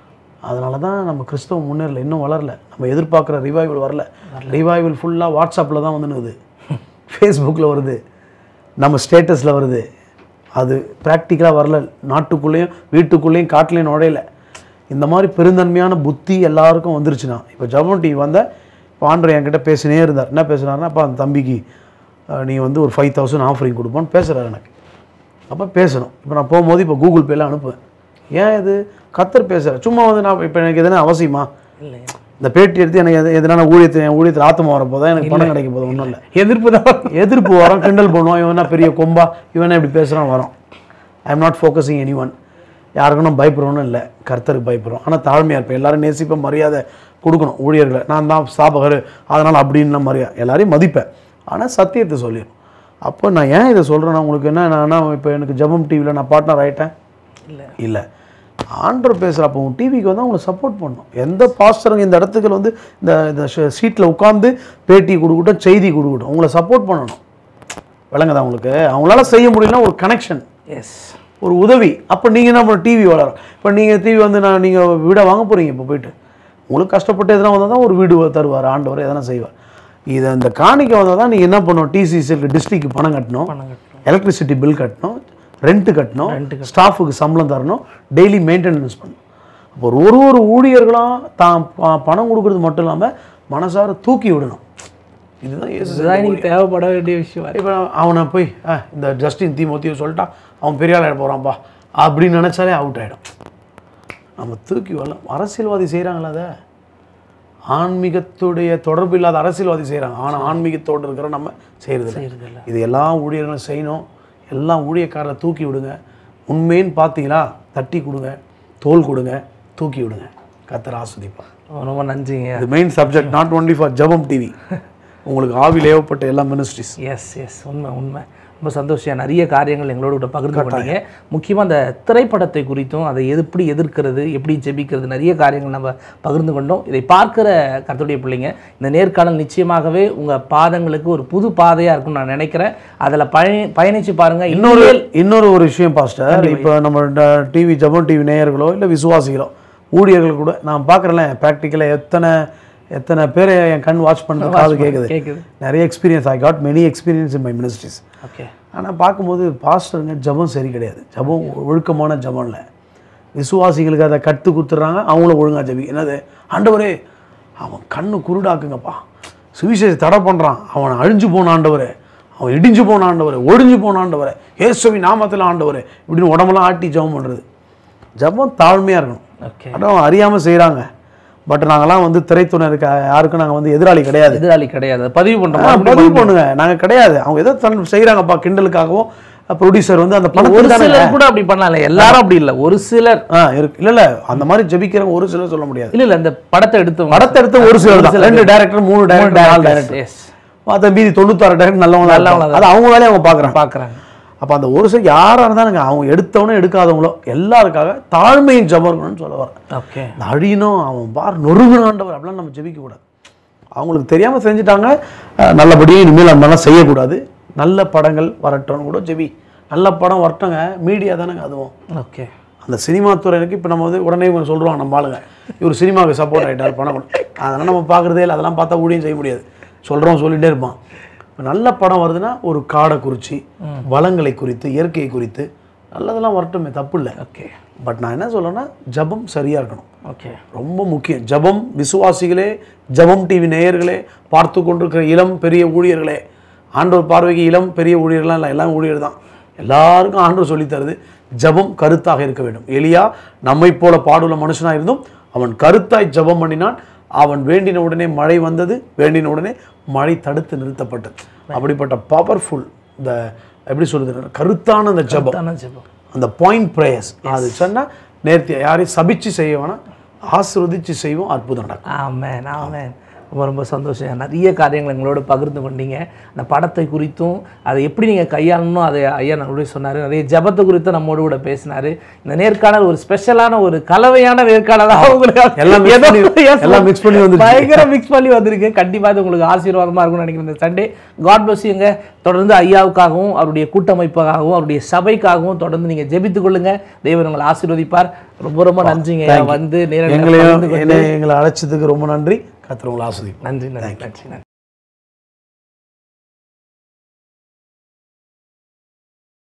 அதனால தான் நம்ம கிறிஸ்தவம் முன்னேறல இன்னும் வளரல நம்ம எதிர்பார்க்குற ரிவைவல் வரல ரிவைவல் ஃபுல்லாக வாட்ஸ்அப்பில் தான் வந்துனுக்குது ஃபேஸ்புக்கில் வருது நம்ம ஸ்டேட்டஸில் வருது அது ப்ராக்டிக்கலாக வரல நாட்டுக்குள்ளேயும் வீட்டுக்குள்ளேயும் காட்டுலேயும் நுழையல இந்த மாதிரி பெருந்தன்மையான புத்தி எல்லாருக்கும் வந்துருச்சுன்னா இப்போ ஜபம் டிவி வந்த இப்போ ஆண்டர் என்கிட்ட பேசினே இருந்தார் என்ன பேசுனாருன்னா அப்பா அந்த தம்பிக்கு அஹ், நீ வந்து ஒரு ஃபைவ் தௌசண்ட் ஆஃபரிங் கொடுப்பான்னு பேசுகிறார் எனக்கு அப்போ பேசணும் இப்போ நான் போகும்போது இப்போ கூகுள் பேல அனுப்புவேன் ஏன் இது கத்தர் பேசுகிறேன் சும்மா வந்து நான் இப்போ எனக்கு எதுனா அவசியமா இல்லை இந்த பேட்டி எடுத்து எனக்கு எது எதனால ஊழியத்தை என் ஊழியத்தில் ஆத்தமா வரப்போ தான் எனக்கு பணம் கிடைக்க போதும் ஒன்றும் இல்லை எதிர்ப்பு தான் எதிர்ப்பு வரோம் கிண்டல் பண்ணுவோம் இவன் என்ன பெரிய கொம்பா இவன் என்ன இப்படி பேசுகிறான் வரோம் I am not focusing any one யாருக்கும் நான் பயப்படுறோன்னு இல்லை கர்த்தருக்கு பயப்படுறோம் ஆனால் தாழ்மையாக இருப்பேன் எல்லாரும் நேசிப்பேன் மரியாதை கொடுக்கணும் ஊழியர்களை நான் தான் ஸ்தாபகர் அதனால் அப்படின்னு மரியாதை எல்லாரையும் மதிப்பேன் ஆனால் சத்தியத்தை சொல்லிடும் அப்போ நான் ஏன் இதை சொல்கிறேன்னா உங்களுக்கு என்ன நான் இப்போ எனக்கு ஜெபம் டிவியில் நான் பார்ட்னர் ஆகிட்டேன் இல்லை இல்லை ஆண்டர் பேசுகிற அப்போ உங்கள் டிவிக்கு வந்து அவங்களை சப்போர்ட் பண்ணணும் எந்த பாஸ்டருங்க இந்த இடத்துக்கு வந்து இந்த இந்த சீட்டில் உட்காந்து பேட்டி கொடுக்கட்டும் செய்தி கொடுக்கட்டும் உங்களை சப்போர்ட் பண்ணணும் விளங்குதா உங்களுக்கு அவங்களால செய்ய முடியலன்னா ஒரு கனெக்ஷன் எஸ் ஒரு உதவி அப்போ நீங்கள் என்ன பண்ண டிவி வளரும் இப்போ நீங்கள் டிவி வந்து நான் நீங்கள் வீடை வாங்க போகிறீங்க இப்போ போயிட்டு உங்களுக்கு கஷ்டப்பட்டு எதனா வந்தால் தான் ஒரு வீடு தருவார் ஆண்டவர் எதனா செய்வார் இதை இந்த காணிக்கை வந்தால் தான் நீங்கள் என்ன பண்ணணும் டிசிசிஎலுக்கு டிஸ்ட்ரிக்ட் பணம் கட்டணும் பணம் கட்டணும் எலக்ட்ரிசிட்டி பில் கட்டணும் ரெண்ட் கட்டணும் ஸ்டாஃபுக்கு சம்பளம் தரணும் டெய்லி மெயின்டெனன்ஸ் பண்ணணும் அப்போ ஒரு ஒரு ஒரு ஊழியர்களும் தான் ப- பணம் கொடுக்கறது மட்டும் இல்லாமல் மனசார தூக்கி விடணும் இதுதான் இயேசு இதுதான் இன்னைக்கு தேவைப்பட வேண்டிய விஷயம் இப்போ அவனை போய் "ஆ, இந்த ஜஸ்டின் தீமோத்தியோ சொல்லிட்டா அவன் பெரிய ஆளாக போகிறான்ப்பா அப்படின்னு நினச்சாலே அவுட் ஆகிடும் நம்ம தூக்கி வரலாம் அரசியல்வாதி செய்கிறாங்களா அதை ஆன்மீகத்துடைய தொடர்பு இல்லாத அரசியல்வாதி செய்கிறாங்க ஆனால் ஆன்மீகத்தோடு இருக்கிற நம்ம செய்கிறது செய்யறதில்ல இது எல்லா ஊழியர்களும் செய்யணும் எல்லா ஊழியக்காரரை தூக்கி விடுங்க உண்மைன்னு பார்த்தீங்களா தட்டி கொடுங்க தோல் கொடுங்க தூக்கி விடுங்க கத்தர் ஆஸ்வதிப்பார் ரொம்ப நன்றிங்க இது main subject not only for Jebam TV உங்களுக்கு ஆவில் ஏவப்பட்ட எல்லா மினிஸ்ட்ரிஸ் எஸ் எஸ் உண்மை உண்மை ரொம்ப சந்தோஷம் நிறைய காரியங்கள் எங்களோட கூட பகிர்ந்து கொண்டீங்க முக்கியமாக அந்த திரைப்படத்தை குறித்தும் அதை எப்படி எதிர்க்கிறது எப்படி ஜெபிக்கிறது நிறைய காரியங்கள் நம்ம பகிர்ந்து கொண்டோம் இதை பார்க்கிற கர்த்தருடைய பிள்ளைங்க இந்த நேர்காணல் நிச்சயமாகவே உங்கள் பாதங்களுக்கு ஒரு புது பாதையாக இருக்கும்னு நான் நினைக்கிறேன் அதில் பயணி பயணித்து பாருங்கள் இன்னொரு இன்னொரு ஒரு விஷயம் பாஸ்டர் இப்போ நம்ம டிவி ஜபம் டிவி நேயர்களோ இல்லை விசுவாசிகளோ ஊழியர்கள் கூட நான் பார்க்குறேன்ல ப்ராக்டிக்கலாக எத்தனை எத்தனை பேரை என் கண் வாட்ச் பண்ணுறது காது கேட்குது கேட்குது நிறைய experience I got many experience in my ministries okay ஆனால் பார்க்கும்போது பாஸ்டருங்க ஜபம் சரி கிடையாது ஜபம் ஒழுக்கமான ஜபம் இல்லை விசுவாசிகளுக்கு அதை கற்று கொடுத்துட்றாங்க அவங்களும் ஒழுங்கா ஜபி என்னது ஆண்டவரே அவன் கண்ணு குருடாக்குங்கப்பா சுவிசேஷ தடை பண்ணுறான் அவன் அழிஞ்சு போன ஆண்டவரே அவன் இடிஞ்சு போன ஆண்டவரே ஒடிஞ்சு போன ஆண்டவரே இயேசுவி நாமத்தில் ஆண்டவரே இப்படின்னு உடம்பெல்லாம் ஆட்டி ஜபம் பண்ணுறது ஜபம் தாழ்மையாக இருக்கணும் ஓகே அதான் அறியாமல் செய்கிறாங்க பட் நாங்களாம் வந்து திரைத்துறைக்கு யாருக்கும் நாங்கள் வந்து எதிராளி கிடையாது எதிராளி கிடையாது அதை பதிவு ஆ, பண்ணுறோம் பதிவு பண்ணுங்க நாங்க கிடையாது அவங்க ஏதோ தன் செய்யறாங்கப்பா கிண்டலுக்காகவும் ப்ரொடியூசர் வந்து அந்த ஒரு பணத்துக்கு தானே சிலர் கூட அப்படி பண்ணலாம் எல்லாரும் அப்படி இல்லை ஒரு சிலர் ஆ இருக்கு இல்ல இல்ல அந்த மாதிரி ஜெபிக்கிறவங்க ஒரு சிலர் சொல்ல முடியாது இல்ல இல்ல இந்த படத்தை எடுத்து படத்தை எடுத்த ஒரு சிலர் தான் ரெண்டு டேரக்டர் மூணு டேரக்டர் நாலு டேரக்டர் எஸ் மற்ற மீதி தொண்ணூத்தாறு டேரக்டர் நல்லவங்க நல்லவங்க அது அவங்க வேலையை அவங்க பார்க்குறாங்க பார்க்குறாங்க அப்போ அந்த ஒரு சிலர் யாராக இருந்தாலுங்க அவங்க எடுத்தவனும் எடுக்காதவங்களோ எல்லாருக்காக தாழ்மையின் ஜபம் இருக்கணும்னு சொல்ல வரேன் ஓகே இந்த அழியணும் அவன் பார் நொறுகுனாண்டவர் அப்படிலாம் நம்ம ஜெபிக்க கூடாது அவங்களுக்கு தெரியாமல் செஞ்சுட்டாங்க அஹ் நல்லபடியாக இனிமேல் அந்த மாதிரிலாம் செய்யக்கூடாது நல்ல படங்கள் வரட்டும்னு கூட ஜெபி நல்ல படம் வரட்டுங்க மீடியா தானேங்க அதுவும் ஓகே அந்த சினிமா துறையினருக்கு இப்போ நம்ம வந்து உடனே இவங்க சொல்கிறாங்க நம்ம ஆளுங்க இவர் சினிமாவுக்கு சப்போர்ட் ஆகிட்டார் பணம் கொடு அதெல்லாம் நம்ம பார்க்குறதே இல்லை அதெல்லாம் பார்த்தா ஊழியம் செய்ய முடியாது சொல்கிறோம் சொல்லிகிட்டே இருப்பான் இப்போ நல்ல படம் வருதுன்னா ஒரு காடை குறித்து வளங்களை குறித்து இயற்கையை குறித்து நல்லதெல்லாம் வரட்டுமே தப்பு இல்லை ஓகே பட் நான் என்ன சொல்றேன்னா ஜபம் சரியாக இருக்கணும் ஓகே ரொம்ப முக்கியம் ஜபம் விசுவாசிகளே ஜபம் டிவி நேயர்களே பார்த்து கொண்டிருக்கிற இளம் பெரிய ஊழியர்களே ஆண்டவர் பார்வைக்கு இளம் பெரிய ஊழியர்கள்லாம் இல்லை எல்லாம் ஊழியர் தான் எல்லாருக்கும் ஆண்டவர் சொல்லித் தருது ஜபம் கருத்தாக இருக்க வேண்டும் எலியா நம்மை போல பாடுள்ள மனுஷனாக இருந்தும் அவன் கருத்தாய் ஜபம் பண்ணினான் அவன் வேண்டின உடனே மழை வந்தது வேண்டின உடனே மழை தடுத்து நிறுத்தப்பட்டது அப்படிப்பட்ட பவர்ஃபுல் இந்த எப்படி சொல்றது கருத்தான அந்த ஜபம் தானே ஜெபம் அந்த பாயிண்ட் ப்ரேயர்ஸ் அது சொன்னால் நேர்த்தி யாரையும் சபிச்சு செய்ய வேணாம் ஆசிர்வதிச்சு செய்வோம் அற்புதம் நடக்கும் ஆமென் ஆமென் ரொம்ப ரொம்ப சந்தோஷம் நிறைய காரியங்கள் எங்களோட பகிர்ந்து கொண்டீங்க அந்த படத்தை குறித்தும் அதை எப்படி நீங்கள் கையாளணும் அதை ஐயா நம்மளோட சொன்னார் நிறைய ஜபத்தை குறித்தும் நம்மோடு கூட பேசினார் இந்த நேர்காணல் ஒரு ஸ்பெஷலான ஒரு கலவையான நேர்காணலாக உங்களுக்கு எல்லாம் mix ஏதோ- பண்ணி- Yes, எல்லாம் mix பண்ணி வந்துருச்சு. பயங்கர மிக்ஸ் பண்ணி வந்திருக்கு கண்டிப்பாக இது உங்களுக்கு ஆசீர்வாதமாக இருக்கும்னு நினைக்கிறேன் இந்த சண்டே காட் bless you ங்க தொடர்ந்து ஐயாவுக்காகவும் அவருடைய கூட்டமைப்புக்காகவும் அவருடைய சபைக்காகவும் தொடர்ந்து நீங்கள் ஜெபித்துக் கொள்ளுங்க தேவன் உங்களை ஆசீர்வதிப்பார் ரொம்ப ரொம்ப நன்றிங்க ஐயா. வந்து நேரடியாக எங்களையும் பகிர்ந்து கொண்டு- என்னை எங்களை அழைச்சதுக்கு ரொம்ப நன்றி கத்திரவங்களை ஆஸ்வதிப்போம் நன்றி நன்றி நன்றி நன்றி